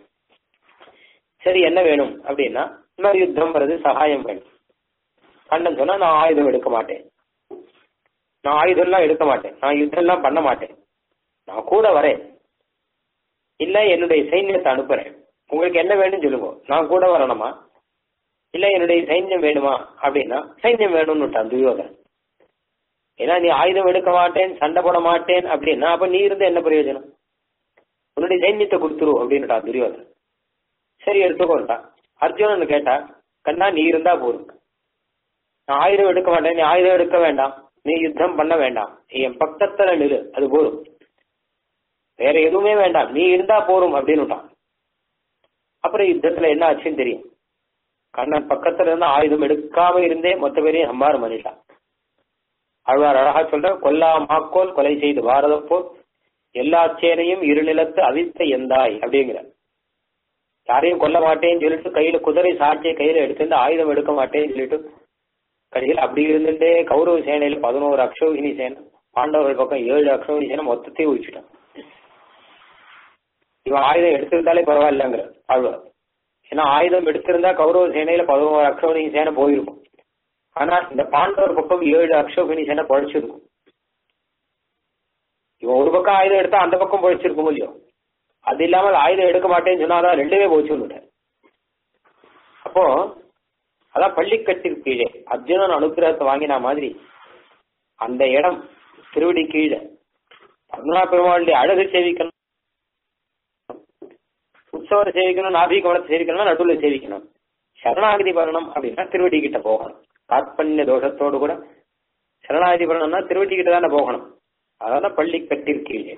சரி என்ன வேணும் அப்படின்னா இன்னொரு யுத்தம் வருது சகாயம் வேணும் கண்ணன் சொன்னா நான் ஆயுதம் எடுக்க மாட்டேன் நான் ஆயுதம்லாம் எடுக்க மாட்டேன் நான் யுத்தம்லாம் பண்ண மாட்டேன் நான் கூட வரேன் இல்ல என்னுடைய சைன்யத்தை அனுப்புறேன் உங்களுக்கு என்ன வேணும்னு சொல்லுங்க நான் கூட வரணுமா இல்ல என்னுடைய சைன்யம் வேணுமா அப்படின்னா சைன்யம் வேணும்னு விட்டான் துரியோதன் ஏன்னா நீ ஆயுதம் எடுக்க மாட்டேன் சண்டை போட மாட்டேன் அப்படின்னா அப்ப நீ இருந்து என்ன பிரயோஜனம் உன்னுடைய சைன்யத்தை கொடுத்துரு அப்படின்னுட்டா துரியோதன் சரி எடுத்துக்கோன்ட்டான் அர்ஜுனன் கேட்டா கண்ணா நீ இருந்தா போதும் நான் ஆயுதம் எடுக்க மாட்டேன் நீ ஆயுதம் எடுக்க வேண்டாம் நீ யுத்தம் பண்ண வேண்டாம் நீ என் பக்கத்துல நில்லு அது போதும் வேற எதுவுமே வேண்டாம் நீ இருந்தா போதும் அப்படின்னுட்டான் அப்புறம் யுத்தத்துல என்ன ஆச்சுன்னு தெரியும் கண்ணன் பக்கத்துல இருந்து ஆயுதம் எடுக்காம இருந்தே மொத்த பேரையும் சம்பாரம் பண்ணிட்டான் ஆழ்வார் அழகா சொல்ற கொல்லா மாக்கோல் கொலை செய்து பாரதம் போல் எல்லா சேனையும் இருநிலத்து அவித்த எந்தாய் அப்படிங்கிற யாரையும் கொல்ல மாட்டேன்னு சொல்லிட்டு கையில குதிரை சாட்சியை கையில எடுத்துட்டு ஆயுதம் எடுக்க மாட்டேன்னு சொல்லிட்டு கடைசியில் அப்படி இருந்துட்டே கௌரவ சேனையில பதினோரு அக்ஷோகினி சேனை பாண்டவர்கள் பக்கம் ஏழு அக்ஷோகினி சேனை மொத்தத்தையும் ஒழிச்சுட்டான் இவன் ஆயுதம் எடுத்திருந்தாலே பரவாயில்லங்கிற ஆழ்வார் ஏன்னா ஆயுதம் எடுத்திருந்தா கௌரவ சேனையில பதினோரு அக்ஷோகினி சேனை போயிருக்கும் ஆனா இந்த பாண்டவர் பக்கம் ஏழு அக்ஷோகினி சேனை பழிச்சிருக்கும் இவன் ஒரு பக்கம் ஆயுதம் எடுத்தா அந்த பக்கம் பழிச்சிருக்கும் இல்லையோ அது இல்லாமல் ஆயுதம் எடுக்க மாட்டேன்னு சொன்னாதான் ரெண்டுமே போச்சு விட்டார் அப்ப அப்போ அதான் பள்ளிக்கட்டிற்கு கீழே அர்ஜுனன் அனுகிரகத்தை வாங்கின மாதிரி அந்த இடம் திருவடி கீழே பத்மநா பெருமாளுடைய அழகு சேவிக்கணும் உற்சவரை சேவிக்கணும் நாபி கவனத்தை சேவிக்கணும்னா நடுவில் சேவிக்கணும் சரணாகதி பண்ணணும் அப்படின்னா திருவடி கிட்ட போகணும் காற்பண்ய தோஷத்தோடு கூட சரணாகதி பண்ணணும்னா திருவடி கிட்ட தானே போகணும் அதான் பள்ளி கட்டிற்கீழே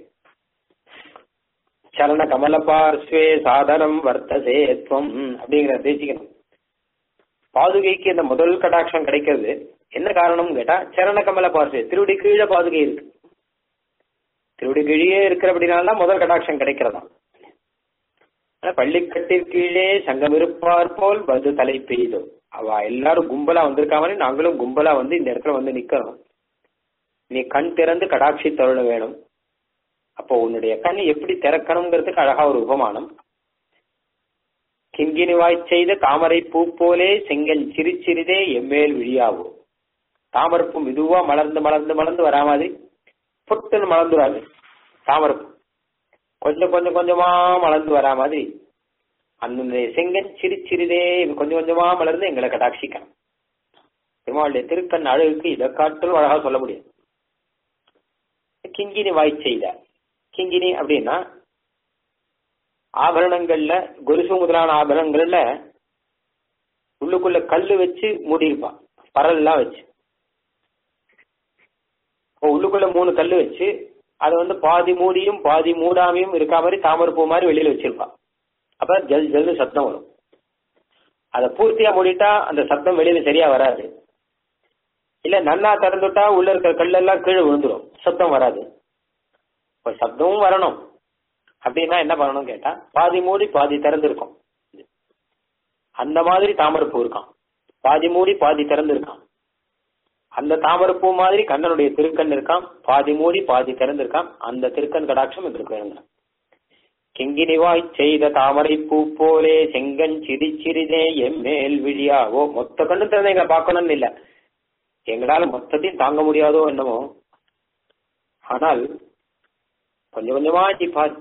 சரண கமல பார்ஸ்வே சாதனம் வர்த்தசே துவம் அப்படிங்கிற தேசிக்கணும் பாதுகைக்கு இந்த முதல் கடாட்சம் கிடைக்கிறது என்ன காரணம் கேட்டா சரண கமல பார்ஸ்வே திருவடி கீழே பாதுகை இருக்கு திருவடி கீழே இருக்கிறபடினால்தான் முதல் கடாட்சம் கிடைக்கிறதா பள்ளிக்கட்டிற்கீழே சங்கம் இருப்பார் போல் வது தலை பெய்தோ அவ எல்லாரும் கும்பலா வந்திருக்காமலே நாங்களும் கும்பலா வந்து இந்த இடத்துல வந்து நிக்கணும் நீ கண் திறந்து கடாட்சி தருண வேணும் அப்போ உன்னுடைய கண் எப்படி திறக்கணுங்கிறதுக்கு அழகா ஒரு உபமானம் கிங்கினி வாய் செய்த தாமரை பூ போலே செங்கல் சிறு சிறிதே எம்மேல் விழியாவோ தாமரப்பூ மெதுவா மலர்ந்து மலர்ந்து மலர்ந்து வரா மாதிரி புட்டுன்னு மலர்ந்துராது தாமரப்பூ கொஞ்சம் கொஞ்சம் கொஞ்சமா மலர்ந்து வரா மாதிரி அந்த செங்கன் சிறு சிறிதே கொஞ்சம் கொஞ்சமா மலர்ந்து எங்களை கடாட்சிக்கலாம் பெருமாளுடைய திருக்கண் அழகுக்கு இதை காட்டிலும் அழகா சொல்ல முடியும் கிங்கினி வாய் செய்த கிங்கினி அப்படின்னா ஆபரணங்கள்ல கொலுசு முதலான ஆபரணங்கள்ல உள்ளுக்குள்ள கல்லு வச்சு மூடியிருப்பான் பரல்லாம் வச்சு உள்ளுக்குள்ள மூணு கல்லு வச்சு அதை வந்து பாதி மூடியும் பாதி மூடாமையும் இருக்கா மாதிரி தாமரை பூ மாதிரி வெளியில வச்சிருப்பான் அப்ப ஜல் ஜல்னு சத்தம் வரும் அதை பூர்த்தியா மூடிட்டா அந்த சத்தம் வெளியில சரியா வராது இல்ல நன்னா திறந்துட்டா உள்ள இருக்கிற கல்லெல்லாம் கீழே விழுந்துடும் சத்தம் வராது இப்ப சத்தமும் வரணும் அப்படின்னா என்ன பண்ணணும் கேட்டா பாதி மூடி பாதி திறந்திருக்கும் அந்த மாதிரி தாமரைப்பூ இருக்கான் பாதி மூடி பாதி திறந்து இருக்கான் அந்த தாமரைப்பூ மாதிரி கண்ணனுடைய திருக்கண் இருக்கான் பாதி மூடி பாதி திறந்திருக்கான் அந்த திருக்கண் கடாட்சம் எங்களுக்கு வேணுங்க கிங்கினிவாய் செய்த தாமரை பூ போலே செங்கன் சிரி சிறிதே எம்மேல் விழியாவோ மொத்த கண்ணு திறந்து எங்களை பார்க்கணும்னு இல்ல எங்களால மொத்தத்தையும் தாங்க முடியாதோ என்னமோ ஆனால் கொஞ்சம் கொஞ்சமா பாரு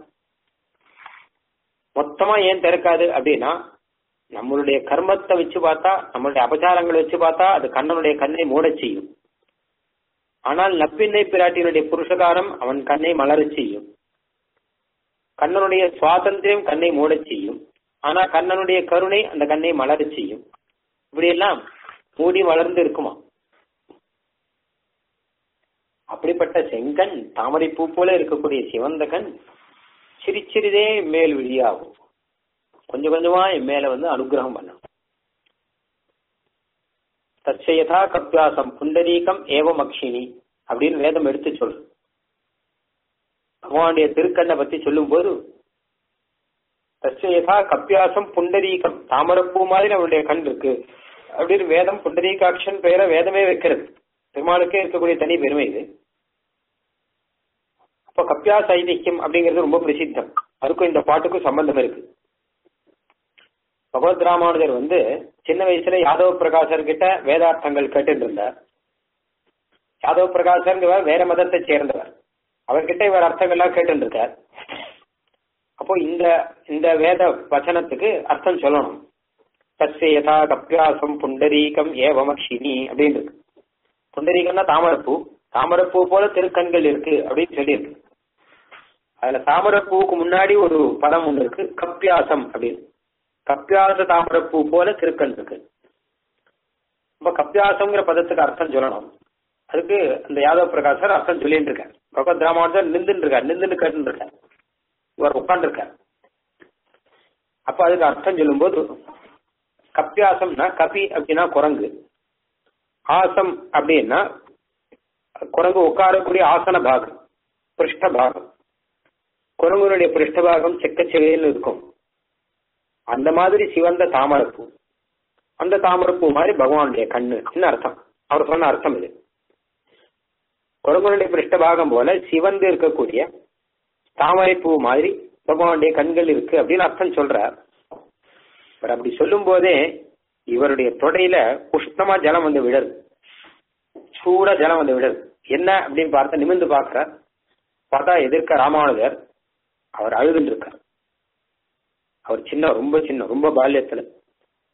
மொத்தமா ஏன் திறக்காது அப்படின்னா நம்மளுடைய கர்மத்தை வச்சு பார்த்தா நம்மளுடைய அபச்சாரங்களை வச்சு பார்த்தா அது கண்ணனுடைய கண்ணை மூடச் செய்யும் ஆனால் நப்பின்னை பிராட்டியினுடைய புருஷகாரம் அவன் கண்ணை மலரச் செய்யும் கண்ணனுடைய சுவாதந்திரம் கண்ணை மூடச் செய்யும் ஆனா கண்ணனுடைய கருணை அந்த கண்ணை மலரச் செய்யும் இப்படி எல்லாம் மூடி வளர்ந்து இருக்குமா அப்படிப்பட்ட செங்கண் தாமரை பூ போல இருக்கக்கூடிய சிவந்த கண் சிரிச்சிறிதே மேல் விழியாகும் கொஞ்சம் கொஞ்சமா என் மேல வந்து அனுகிரகம் பண்ணணும் தச்சயதா கப்பியாசம் புண்டரீகம் ஏவம் அக்ஷினி அப்படின்னு வேதம் எடுத்து சொல்லு பகவானுடைய திருக்கண்ணை பத்தி சொல்லும் போது தச்சயதா கப்பியாசம் புண்டரீகம் தாமரப்பூ மாதிரி அவனுடைய கண் இருக்கு அப்படின்னு வேதம் புண்டரீகாட்சன் பெயரை வேதமே வைக்கிறது பெருமாளுக்கே இருக்கக்கூடிய தனி பெருமை இது அப்ப கப்பியாச ஐதிஹ்யம் அப்படிங்கிறது ரொம்ப பிரசித்தம் அதுக்கும் இந்த பாட்டுக்கும் சம்பந்தம் இருக்கு பகவத் ராமானுஜர் வந்து சின்ன வயசுல யாதவ பிரகாசர் கிட்ட வேதார்த்தங்கள் கேட்டு இருந்தார் யாதவ பிரகாசர் வேற மதத்தை சேர்ந்தவர் அவர்கிட்ட இவர் அர்த்தங்கள்லாம் கேட்டு இருக்கார் அப்போ இந்த இந்த வேத வச்சனத்துக்கு அர்த்தம் சொல்லணும் தஸ்ய யதா கப்பியாசம் புண்டரீகம் ஏவமக்ஷினி அப்படின்னு இருக்கு புண்டரீகம்னா தாமரப்பூ தாமரப்பூ போல திருக்கண்கள் இருக்கு அப்படின்னு சொல்லியிருக்கு அதுல தாமரப்பூவுக்கு முன்னாடி ஒரு பதம் ஒன்று இருக்கு கப்பியாசம் அப்படின்னு கப்பியாச தாமரப்பூ போல திருக்கண் இருக்கு இப்ப கப்பியாசம்ங்கிற பதத்துக்கு அர்த்தம் சொல்லணும் அதுக்கு அந்த யாதவ பிரகாசர் அர்த்தம் சொல்லிட்டு இருக்கார் பகவத் ராமானுஜர் நின்றுட்டு இருக்கார் நின்றுட்டு கேட்டு இருக்கார் இவர் உட்காந்துருக்கார் அப்ப அதுக்கு அர்த்தம் சொல்லும்போது கப்பியாசம்னா கபி அப்படின்னா குரங்கு ஆசம் அப்படின்னா குரங்கு உட்காரக்கூடிய ஆசன பாகம் பிருஷ்ட பாகம் குரங்குடைய பிருஷ்டபாகம் செக்கச்செவையில் இருக்கும் அந்த மாதிரி சிவந்த தாமரப்பூ அந்த தாமரப்பூ மாதிரி பகவானுடைய கண்ணு என்ன அர்த்தம் அவர் சொன்ன அர்த்தம் இது குரங்குடைய பிருஷ்டபாகம் போல சிவந்து இருக்கக்கூடிய தாமரைப்பூ மாதிரி பகவானுடைய கண்கள் இருக்கு அப்படின்னு அர்த்தம் சொல்றார் இவர் அப்படி சொல்லும் போதே இவருடைய தொடையில உஷ்ணமா ஜலம் வந்து விடது சூட ஜலம் வந்து விடது என்ன அப்படின்னு பார்த்தா நிமிந்து பார்க்க பார்த்தா எதிர்க்க ராமானுஜர் அவர் அழுதுன்னு இருக்கார் அவர் சின்ன ரொம்ப சின்ன ரொம்ப பால்யத்துல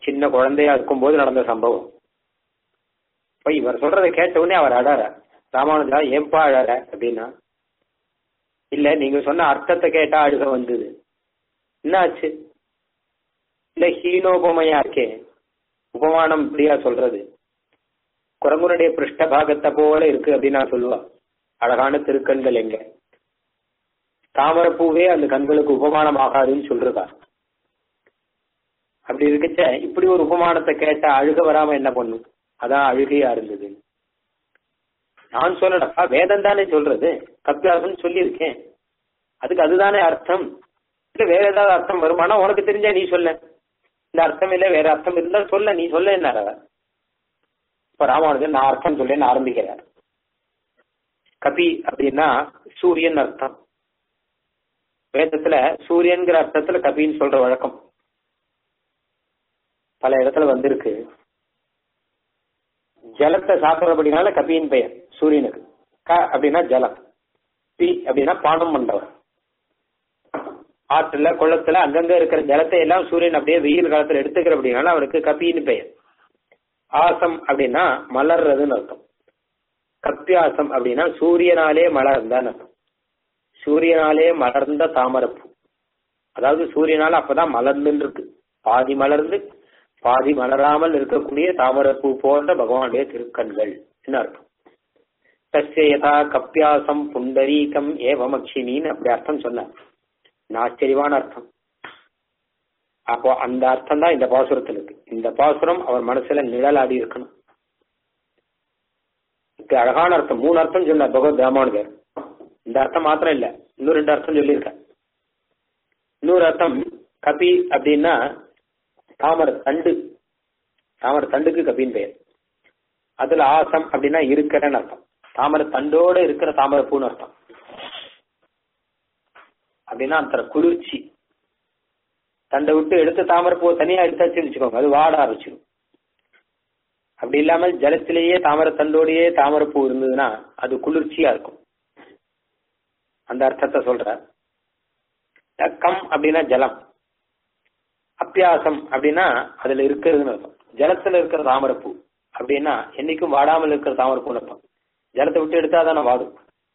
சின்ன குழந்தையா இருக்கும்போது நடந்த சம்பவம் இப்ப இவர் சொல்றதை கேட்ட உடனே அவர் அழற ராமானுஜா ஏன்பா அழற அப்படின்னா இல்ல நீங்க சொன்ன அர்த்தத்தை கேட்டா அழுக வந்தது என்னாச்சு இல்ல ஹீனோபமையா இருக்கே உபமானம் இப்படியா சொல்றது குரங்குனுடைய பிருஷ்ட பாகத்தை போல இருக்கு அப்படின்னு நான் சொல்லுவா அழகான திருக்கண்கள் எங்க தாமரப்பூவே அந்த கண்களுக்கு உபமானம் ஆகாதுன்னு சொல்றதா அப்படி இருக்கச்ச இப்படி ஒரு உபமானத்தை கேட்டா அழுக வராம என்ன பண்ணும் அதான் அழுகையா இருந்தது நான் சொல்லலப்பா வேதம் தானே சொல்றது கப்பியாசம் சொல்லியிருக்கேன் அதுக்கு அதுதானே அர்த்தம் இல்ல வேற ஏதாவது அர்த்தம் வருமானா உனக்கு தெரிஞ்சா நீ சொல்ல இந்த அர்த்தம் இல்ல வேற அர்த்தம் இருந்தா சொல்ல நீ சொல்ல என்ன இப்ப ராமானுஜன் நான் அர்த்தம் சொல்லேன்னு ஆரம்பிக்கிறார் கபி அப்படின்னா சூரியன் அர்த்தம் வேதத்துல சூரியன்கிற அர்த்தத்துல கபின்னு சொல்ற வழக்கம் பல இடத்துல வந்திருக்கு ஜலத்தை சாப்பிடுறபடினால கபியின் பெயர் சூரியனுக்கு க அப்படின்னா ஜலம் பி அப்படின்னா பானம் பண்றவர் ஆற்றுல குளத்துல அங்கங்க இருக்கிற ஜலத்தை எல்லாம் சூரியன் அப்படியே வெயில் காலத்துல எடுத்துக்கிற அப்படின்னால அவருக்கு கபின்னு பெயர் ஆசம் அப்படின்னா மலர்றதுன்னு அர்த்தம் கப்பியாசம் அப்படின்னா சூரியனாலே மலர்ந்தான்னு அர்த்தம் சூரியனாலே மலர்ந்த தாமரப்பூ அதாவது சூரியனால அப்பதான் மலர்ந்துன்னு இருக்கு பாதி மலர்ந்து பாதி மலராமல் இருக்கக்கூடிய தாமரப்பூ போன்ற பகவானுடைய திருக்கண்கள் என்ன அர்த்தம் தஸ்ய யதா கப்பியாசம் புண்டரீகம் ஏவமக்ஷினின்னு அப்படி அர்த்தம் சொன்னார் ஆச்சரியமான அர்த்தம் அப்போ அந்த அர்த்தம் தான் இந்த பாசுரத்தில் இருக்கு இந்த பாசுரம் அவர் மனசுல நிழலாடி இருக்கணும் இது அழகான அர்த்தம் மூணு அர்த்தம் சொன்னார் பகவத் ராமானுஜர் இந்த அர்த்தம் மாத்திரம் இல்ல இன்னும் ரெண்டு அர்த்தம் சொல்லியிருக்க இன்னொரு அர்த்தம் கபி அப்படின்னா தாமர தண்டு தாமர தண்டுக்கு கபின்னு பெயர் அதுல ஆசம் அப்படின்னா இருக்கிறன்னு அர்த்தம் தாமர தண்டோட இருக்கிற தாமரை பூன்னு அர்த்தம் அப்படின்னா அந்த குளிர்ச்சி தண்டை விட்டு எடுத்து தாமரை பூ தனியா எடுத்தாச்சுன்னு வச்சுக்கோங்க அது வாட ஆரம்பிச்சிடும் அப்படி இல்லாமல் ஜலத்திலேயே தாமரை தண்டோடையே தாமரை பூ இருந்ததுன்னா அது குளிர்ச்சியா இருக்கும் அந்த அர்த்தத்தை சொல்ற கம் அப்படின்னா ஜலம் அப்பியாசம் அப்படின்னா அதுல இருக்கிறதுன்னு அர்த்தம் ஜலத்துல இருக்கிற தாமரைப்பூ அப்படின்னா என்னைக்கும் வாடாமல் இருக்கிற தாமரைப்பூன்னு அர்த்தம் ஜலத்தை விட்டு எடுத்தா தானே வாடும்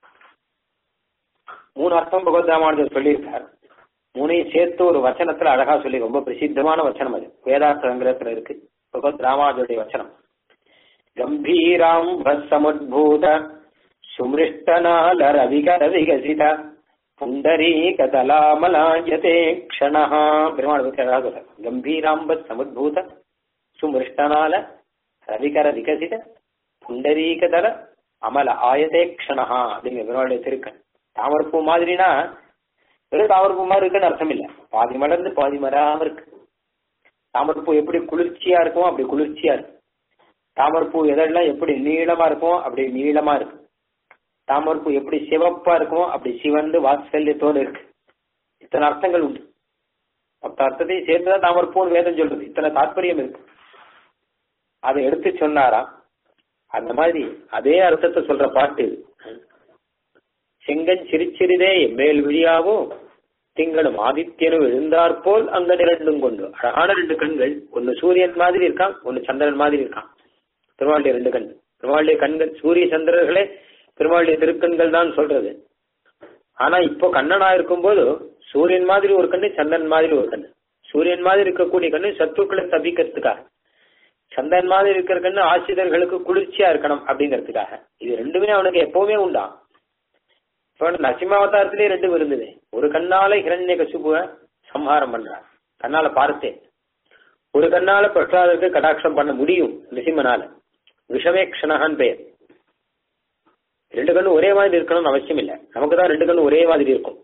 மூணு அர்த்தம் பகவத் ராமானுஜர் சொல்லியிருக்கார் மூணையும் சேர்த்து ஒரு வச்சனத்துல அழகா சொல்லி ரொம்ப பிரசித்தமான வச்சனம் அது வேதார்த்த சங்கிரத்துல இருக்கு பகவத் ராமானுஜருடைய வச்சனம் கம்பீராம் சமுத்பூத சுமிருஷ்டனால ரவிகர விகசித புண்டரீகதலாமலாயதே க்ஷணः பெருமாள் பற்றி அழகா சொல்றார் கம்பீராம்பத் சமுத்பூத சுமிருஷ்டனால ரவிகர விகசித புண்டரீகதல அமல ஆயதே க்ஷணஹா அப்படிங்கிற பெருமாளுடைய திருக்கண் தாமரப்பூ மாதிரினா வெறும் தாமரப்பூ மாதிரி இருக்குன்னு அர்த்தம் இல்ல பாதி மலர்ந்து பாதி மராம இருக்கு தாமரப்பூ எப்படி குளிர்ச்சியா இருக்குமோ அப்படி குளிர்ச்சியா இருக்கு தாமரப்பூ எதெல்லாம் எப்படி நீளமா இருக்குமோ அப்படி நீளமா இருக்கு தாமரப்பூ எப்படி சிவப்பா இருக்குமோ அப்படி சிவந்து வாத்சல்யத்தோடு இருக்கு இத்தனை அர்த்தங்கள் உண்டு மொத்த அர்த்தத்தையும் சேர்த்துதான் தாமரப்பூன்னு வேதம் சொல்றது இத்தனை தாற்பயம் இருக்கு அதை எடுத்து சொன்னாராம் அந்த மாதிரி அதே அர்த்தத்தை சொல்ற பாட்டு இது செங்கன் சிரிச்சிறிதே எம்மேல் விழியாவோ திங்களும் ஆதித்யனும் எழுந்தாற்போல் அங்க இரண்டும் கொண்டு அழகான ரெண்டு கண்கள் ஒன்னு சூரியன் மாதிரி இருக்கான் ஒன்னு சந்திரன் மாதிரி இருக்கான் பெருமாளுடைய ரெண்டு கண் பெருமாளுடைய கண்கள் சூரிய சந்திரர்களே பெருமாளுடைய திருக்கண்கள் தான் சொல்றது ஆனா இப்போ கண்ணனா இருக்கும்போது சூரியன் மாதிரி ஒரு கண்ணு சந்திரன் மாதிரி ஒரு கண்ணு சூரியன் மாதிரி இருக்கக்கூடிய கண்ணு சத்துக்களை தபிக்கிறதுக்காக சந்திரன் மாதிரி இருக்கிற கண்ணு ஆசிரியர்களுக்கு குளிர்ச்சியா இருக்கணும் அப்படிங்கிறதுக்காக இது ரெண்டுமே அவனுக்கு எப்பவுமே உண்டா இப்போ நரசிம்மாவதாரத்திலே ரெண்டும் இருந்தது ஒரு கண்ணால ஹிரண்ய கசுபுவ சம்ஹாரம் பண்றார் கண்ணால பார்த்தேன் ஒரு கண்ணால பிரசாதத்துக்கு கடாட்சம் பண்ண முடியும் நிசிம்மனால விஷமேக்ஷணகான் பெயர் ரெண்டு கண்ணும் ஒரே மாதிரி இருக்கணும்னு அவசியம் இல்லை நமக்கு தான் ரெண்டு கண்ணும் ஒரே மாதிரி இருக்கும்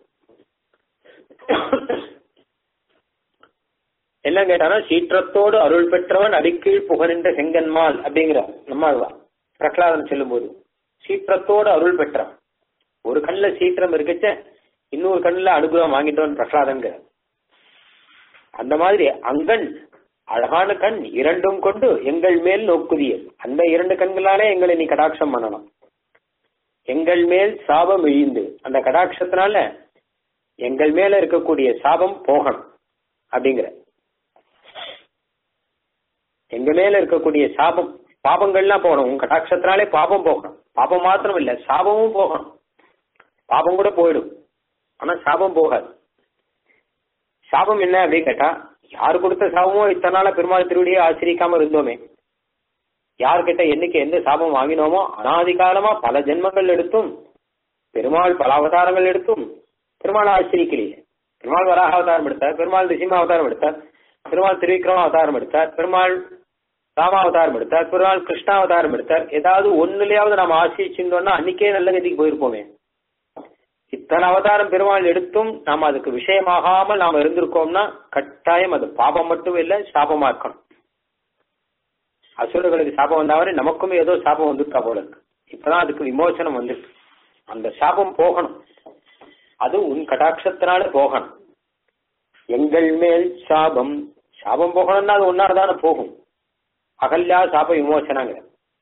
என்ன கேட்டானா சீற்றத்தோடு அருள் பெற்றவன் அடிக்கீழ் புகழின்ற செங்கன்மால் அப்படிங்கிறார் நம்மாழ்வார் பிரகலாதன் சொல்லும் போது சீற்றத்தோடு அருள் பெற்றவன் ஒரு கண்ணுல சீற்றம் இருக்கச்ச இன்னொரு கண்ணுல அனுகிரகம் வாங்கிட்டவன் பிரகலாதங்க அந்த மாதிரி அங்கன் அழகான கண் இரண்டும் கொண்டு எங்கள் மேல் நோக்குதியல் அந்த இரண்டு கண்களாலே எங்களை நீ கடாட்சம் பண்ணணும் எங்கள் மேல் சாபம் இழிந்து அந்த கடாட்சத்தினால எங்கள் மேல இருக்கக்கூடிய சாபம் போகணும் அப்படிங்கிற எங்க மேல இருக்கக்கூடிய சாபம் பாபங்கள்லாம் போகணும் உங்க கடாட்சத்தினாலே பாபம் போகணும் பாபம் மாத்திரம் இல்ல சாபமும் போகணும் பாபம் கூட போயிடும் ஆனா சாபம் போகாது சாபம் என்ன அப்படின்னு கேட்டா யார் கொடுத்த சாபமோ இத்தனை நாளா பெருமாள் திருவடியை ஆசிரிக்காம இருந்தோமே யார்கிட்ட என்னைக்கு எந்த சாபம் வாங்கினோமோ அனாதி காலமா பல ஜென்மங்கள் எடுத்தும் பெருமாள் பல அவதாரங்கள் எடுத்தும் பெருமாள் ஆசிரிக்கலையே பெருமாள் வராக அவதாரம் எடுத்தார் பெருமாள் ரிசிம்ம அவதாரம் எடுத்தார் பெருமாள் திருவிக்ரம அவதாரம் எடுத்தார் பெருமாள் ராமாவதாரம் எடுத்தார் பெருமாள் கிருஷ்ணா அவதாரம் எடுத்தார் ஏதாவது ஒண்ணுலயாவது நம்ம ஆசிரிச்சிருந்தோம்னா அன்னைக்கே நல்ல கதிக்கு போயிருப்போமே இத்தனை அவதாரம் பெருமாள் எடுத்தும் நாம் அதுக்கு விஷயமாகாமல் நாம் இருந்திருக்கோம்னா கட்டாயம் அது பாபம் மட்டும் இல்ல சாபமா இருக்கணும் அசுரர்களுக்கு சாபம் வந்தாவரை நமக்கும் ஏதோ சாபம் வந்துட்டா போல இருக்கு இப்பதான் அதுக்கு விமோசனம் வந்துருக்கு அந்த சாபம் போகணும் அது உன் கடாட்சத்தினால போகணும் எங்கள் மேல் சாபம் சாபம் போகணும்னா அது ஒன்னால தானே போகும் அகல்யா சாப விமோசனங்க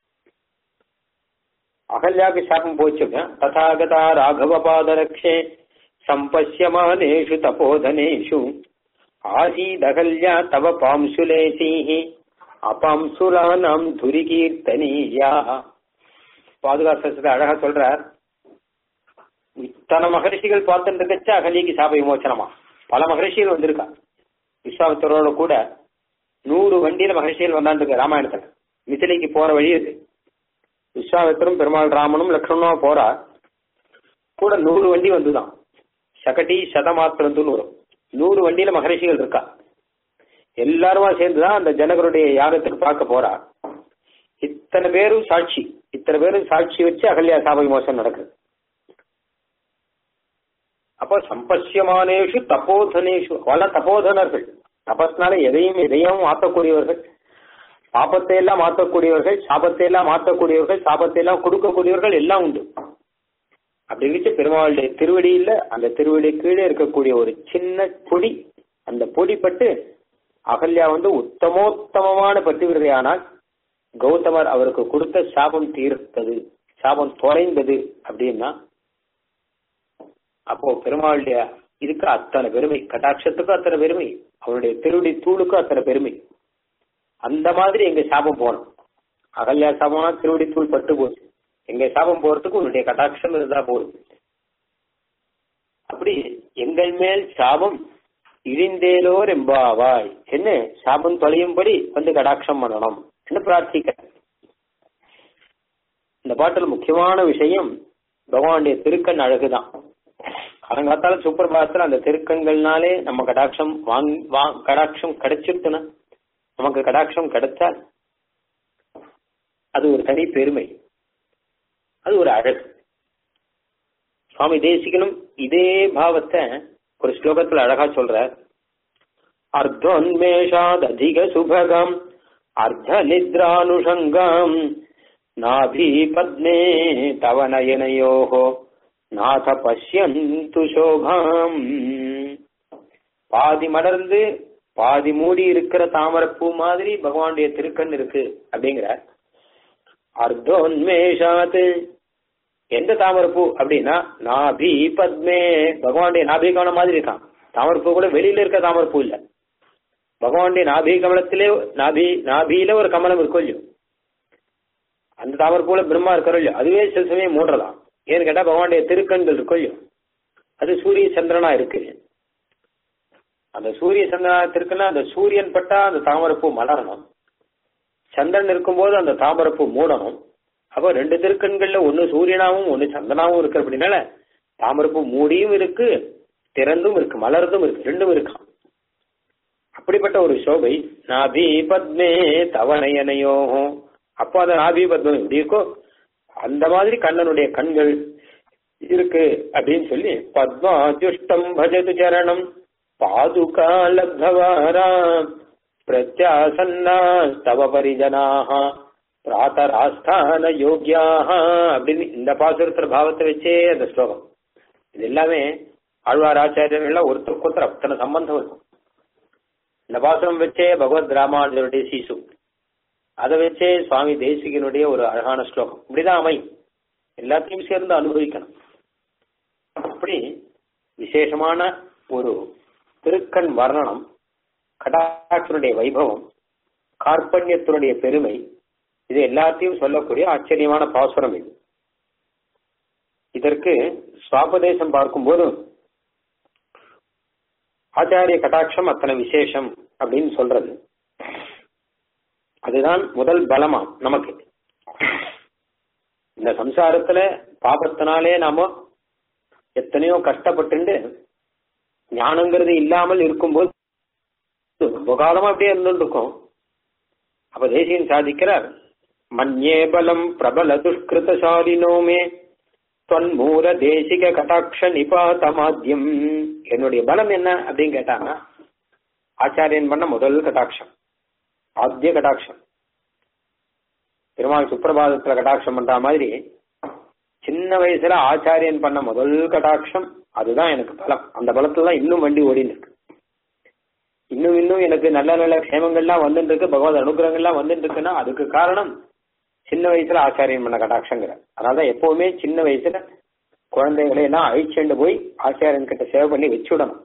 அகல்யாக்கு சாபம் போச்சுங்க ததாகதா ராகவ பாதரக்ஷே சம்பசியமானேஷு தபோதனேஷு ஆசீதகல்யா தவ பாம்சுலேசீஹி அபாம்சுரானாம் துரிகீர்த்தனீயா பாதுகாசத்தை அழகா சொல்றார் இத்தனை மகரிஷிகள் பார்த்துட்டு இருக்கச்ச அகலிக்கு சாப விமோச்சனமா பல மகரிஷிகள் வந்திருக்கா விஸ்வாமித்தரோட கூட நூறு வண்டியில மகரிஷிகள் வந்தாண்டு ராமாயணத்துல மிதிலைக்கு போற வழி இது விஸ்வாமித்தரும் பெருமாள் ராமனும் லக்ஷ்மணனும் போறா கூட நூறு வண்டி வந்துதான் சகட்டி சதமாத்திரத்துன்னு வரும் நூறு வண்டியில மகரிஷிகள் இருக்கா எல்லாருமா சேர்ந்துதான் அந்த ஜனகருடைய யாகத்துக்கு பார்க்க போறா இத்தனை பேரும் சாட்சி இத்தனை பேரும் சாட்சி வச்சு அகல்யா சாப விமோசனம் நடக்குது அப்போ சம்பசியமானேஷு தப்போதனேஷு பல தப்போதனர்கள் தபஸ்னால எதையும் எதையும் மாற்றக்கூடியவர்கள் பாப்பத்தை எல்லாம் மாற்றக்கூடியவர்கள் சாபத்தை எல்லாம் மாற்றக்கூடியவர்கள் சாபத்தை எல்லாம் கொடுக்கக்கூடியவர்கள் எல்லாம் உண்டு அப்படி இருந்துச்சு பெருமாளுடைய திருவடியில அந்த திருவடி கீழே இருக்கக்கூடிய ஒரு சின்ன பொடி அந்த பொடி பட்டு அகல்யா வந்து உத்தமோத்தமமான பட்டிவிரதையானால் கௌதமர் அவருக்கு கொடுத்த சாபம் தீர்த்தது சாபம் தொலைந்தது அப்படின்னா அப்போ பெருமாளுடைய இதுக்கு அத்தனை பெருமை கட்டாட்சத்துக்கும் அத்தனை பெருமை அவருடைய திருவடி தூளுக்கும் அத்தனை பெருமை அந்த மாதிரி எங்க சாபம் போனோம் அகல்யா சாபம்னா திருவடி தூள் பட்டு போச்சு எங்க சாபம் போறதுக்கு உன்னுடைய கட்டாட்சம் இருந்தா போதும் அப்படி எங்கள் மேல் சாபம் இழிந்தேலோர் எம்பாவாய் என்ன சாபம் தொலையும்படி வந்து கடாட்சம் பண்ணணும் என்று பிரார்த்திக்க இந்த பாட்டுல முக்கியமான விஷயம் பகவானுடைய திருக்கண் அழகுதான் காலங்காத்தால சுப்பிரபாதத்துல அந்த திருக்கண்கள்னாலே நம்ம கடாட்சம் வாங் வா கடாட்சம் கிடைச்சிருக்குன்னா நமக்கு கடாட்சம் கிடைச்சால் அது ஒரு தனி பெருமை அது ஒரு அழகு சுவாமி தேசிகனும் இதே பாவத்தை ஒரு ஸ்லோகத்துல அழகா சொல்ற அர்த்தோன்மேஷாத் அதிக சுபகம் அர்த்த நித்ரானுஷங்கம் நாபி பத்மே தவ நயனயோகோ நாத பஷ்யந்து சோபாம் பாதி மலர்ந்து பாதி மூடி இருக்கிற தாமரப்பூ மாதிரி பகவானுடைய திருக்கண் இருக்கு அப்படிங்கிறார் அர்த்தோன்மேஷாத் எந்த தாமரப்பூ அப்படின்னா நாபி பத்மே பகவானுடைய நாபி கமலம் மாதிரி இருக்கான் தாமரப்பூ கூட வெளியில இருக்க தாமரப்பூ இல்ல பகவானுடைய நாபி கமலத்திலே நாபி நாபியில ஒரு கமலம் இருக்கும் இல்லையோ அந்த தாமரப்பூல பிரம்மா இருக்கிறோம் இல்லையோ அதுவே சில சமயம் மூடுறதாம் ஏன்னு கேட்டா பகவானுடைய திருக்கண்கள் இருக்கும் இல்லையோ அது சூரிய சந்திரனா இருக்கு அந்த சூரிய சந்திரனா இருக்குன்னா அந்த சூரியன் பட்டா அந்த தாமரப்பூ மலரணும் சந்திரன் இருக்கும்போது அந்த தாமரப்பூ மூடணும் அப்போ ரெண்டு திருக்கண்கள்ல ஒன்னு சூரியனாவும் ஒன்னு சந்தனாவும் இருக்கு அப்படின்னால தாமரப்பூ மூடியும் இருக்கு திறந்தும் இருக்கு மலர்ந்தும் இருக்கு ரெண்டும் இருக்கான் அப்படிப்பட்ட ஒரு சோபை நாபி பத்மே தவநயனையோ அப்போ அந்த நாபி பத்மம் எப்படி இருக்கோ அந்த மாதிரி கண்ணனுடைய கண்கள் இருக்கு அப்படின்னு சொல்லி பத்மாத்யுஷ்டம் பஜது சரணம் பாதுகா லப்தவாரா பிரத்யாசன்னா தவ பரிஜனாக பிராத்தராஸ்தான யோகியாக அப்படின்னு இந்த பாசுரத்துல பாவத்தை வச்சே அந்த ஸ்லோகம் இது எல்லாமே ஆழ்வார் ஆச்சாரியர்கள்லாம் ஒருத்தருக்கு ஒருத்தர் அத்தனை சம்பந்தம் இருக்கும் இந்த பாசுரம் வச்சே பகவத் ராமானுஜருடைய சீசு அதை வச்சே சுவாமி தேசிகனுடைய ஒரு அழகான ஸ்லோகம் இப்படிதான் அமையும் எல்லாத்தையும் சேர்ந்து அனுபவிக்கணும் அப்படி விசேஷமான ஒரு திருக்கண் வர்ணனம் கடாட்சனுடைய வைபவம் கார்பண்யத்தினுடைய பெருமை இது எல்லாத்தையும் சொல்லக்கூடிய ஆச்சரியமான பாசுரம் இது இதற்கு சுவாபதேசம் பார்க்கும்போது ஆச்சாரிய கட்டாட்சம் அத்தனை விசேஷம் அப்படின்னு சொல்றது அதுதான் முதல் பலமா நமக்கு இந்த சம்சாரத்துல பாபத்தினாலே நாம எத்தனையோ கஷ்டப்பட்டு ஞானங்கிறது இல்லாமல் இருக்கும்போது ரொம்ப காலமா அப்படியே இருந்துட்டு இருக்கோம் அப்ப தேசியன் சாதிக்கிறார் மன்யே பலம் பிரபல துஷ்கிருதசாலினோமே தொன்மூல தேசிக கட்டாட்ச நிபாதமாத்தியம் என்னுடைய பலம் என்ன அப்படின்னு கேட்டாங்கன்னா ஆச்சாரியன் பண்ண முதல் கட்டாட்சம் ஆத்திய கட்டாட்சம் பெருமாள் சுப்பிரபாதத்துல கட்டாட்சம் பண்ற மாதிரி சின்ன வயசுல ஆச்சாரியன் பண்ண முதல் கட்டாட்சம் அதுதான் எனக்கு பலம் அந்த பலத்துல தான் இன்னும் வண்டி ஓடின்னு இருக்கு இன்னும் இன்னும் எனக்கு நல்ல நல்ல க்ஷேமங்கள்லாம் வந்துட்டு இருக்கு பகவத் அனுகிரகங்கள்லாம் வந்துட்டு இருக்குன்னா அதுக்கு காரணம் சின்ன வயசுல ஆச்சாரியன் பண்ண கடாட்சங்கிற அதனாலதான் எப்பவுமே சின்ன வயசுல குழந்தைகளை எல்லாம் அழிச்சுண்டு போய் ஆச்சாரியன் கிட்ட சேவை பண்ணி வச்சு விடணும்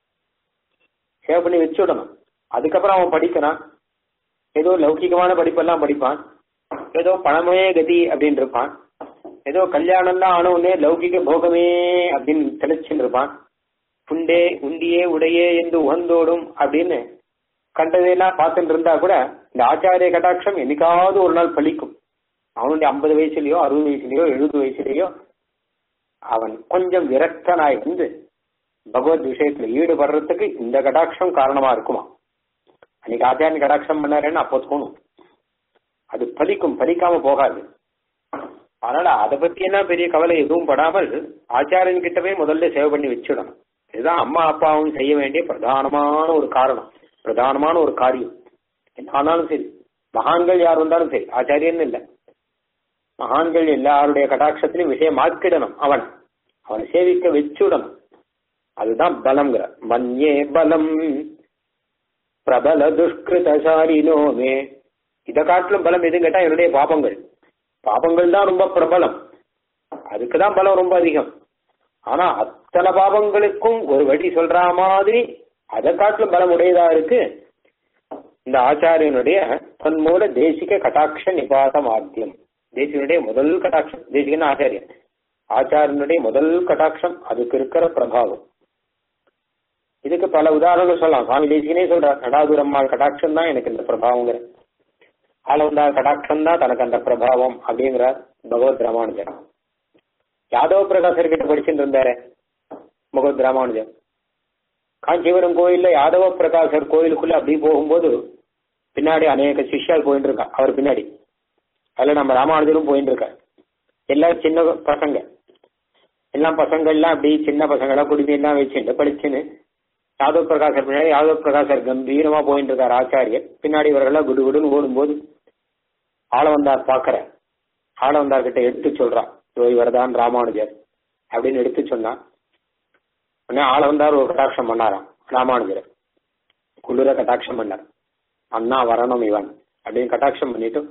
சேவை பண்ணி வச்சு விடணும் அதுக்கப்புறம் அவன் படிக்கிறான் ஏதோ லௌகிகமான படிப்பெல்லாம் படிப்பான் ஏதோ பணமே கதி அப்படின்னு இருப்பான் ஏதோ கல்யாணம்லாம் ஆனவுடனே லௌகிக போகமே அப்படின்னு தெளிச்சுன்னு இருப்பான் புண்டே உண்டியே உடையே என்று உகந்தோடும் அப்படின்னு கண்டதையெல்லாம் பார்த்துட்டு இருந்தா கூட இந்த ஆச்சாரிய கட்டாட்சம் என்னைக்காவது ஒரு நாள் பலிக்கும் அவனுடைய ஐம்பது வயசுலயோ அறுபது வயசுலயோ எழுபது வயசுலயோ அவன் கொஞ்சம் விரக்தனாய் வந்து பகவத் விஷயத்துல ஈடுபடுறதுக்கு இந்த கடாட்சம் காரணமா இருக்குமா அன்னைக்கு ஆச்சாரிய கடாட்சம் பண்ணாருன்னு அப்போ தோணும் அது பலிக்கும் பலிக்காம போகாது அதனால அதை பத்தி என்ன பெரிய கவலை எதுவும் படாமல் ஆச்சாரியன் கிட்டவே முதல்ல சேவை பண்ணி வச்சிடணும் இதுதான் அம்மா அப்பாவும் செய்ய வேண்டிய பிரதானமான ஒரு காரணம் பிரதானமான ஒரு காரியம் என்ன ஆனாலும் சரி மகான்கள் யார் வந்தாலும் சரி ஆச்சாரியன் இல்லை மகான்கள் எல்லாருடைய கடாட்சத்திலையும் விஷயமாக்கிடணும் அவன் அவனை சேவிக்க வச்சுடணும் அதுதான் பலம்ங்கிற மன்யே பலம் பிரபல துஷ்கிருதசாரினோமே இதை காட்டிலும் பலம் எதுன்னு கேட்டா என்னுடைய பாபங்கள் பாபங்கள் தான் ரொம்ப பிரபலம் அதுக்குதான் பலம் ரொம்ப அதிகம் ஆனா அத்தனை பாபங்களுக்கும் ஒரு வழி சொல்ற மாதிரி அதை காட்டிலும் பலம் உடையதா இருக்கு இந்த ஆச்சாரியனுடைய தன்மூல தேசிக கட்டாட்ச நிபாத மாத்தியம் தேசியனுடைய முதல் கட்டாட்சம் தேசிகன் ஆச்சாரியன் ஆச்சாரியனுடைய முதல் கட்டாட்சம் அதுக்கு இருக்கிற பிரபாவம் இதுக்கு பல உதாரணங்கள் சொல்லலாம் சுவாமி தேசிகனே சொல்றார் நடாதுரம்மாள் கட்டாட்சம் தான் எனக்கு இந்த பிரபாவங்கிற ஆளவந்தார் கடாட்சம் தான் தனக்கு அந்த பிரபாவம் அப்படிங்கிறார் பகவத் ராமானுஜர் யாதவ பிரகாசர் கிட்ட படிச்சுட்டு இருந்தாரு பகவத் ராமானுஜர் காஞ்சிபுரம் கோயில்ல யாதவ பிரகாசர் கோயிலுக்குள்ள அப்படி போகும்போது பின்னாடி அநேக சிஷ்யால் போயிட்டு இருக்கா அவர் பின்னாடி அதுல நம்ம ராமானுஜரும் போயிட்டு இருக்கார் எல்லாம் சின்ன பசங்க எல்லாம் பசங்கள்லாம் அப்படி சின்ன பசங்களாம் குடும்பம் எல்லாம் வச்சுட்டு படிச்சுன்னு யாதவ் பிரகாசர் பின்னாடி யாதவ் பிரகாசர் கம்பீரமா போயிட்டு இருக்கார் ஆச்சாரியர் பின்னாடி இவர்கள்லாம் குடு குடுன்னு ஓடும்போது ஆளவந்தார் பாக்குற ஆளவந்தார் கிட்ட எடுத்து சொல்றான் இதோ இவர்தான் ராமானுஜர் அப்படின்னு எடுத்து சொன்னா உடனே ஆளவந்தார் ஒரு கட்டாட்சம் பண்ணாராம் ராமானுஜர் குளிர கட்டாட்சம் பண்ணார் அண்ணா வரணும் இவன் அப்படின்னு கட்டாட்சம் பண்ணிட்டு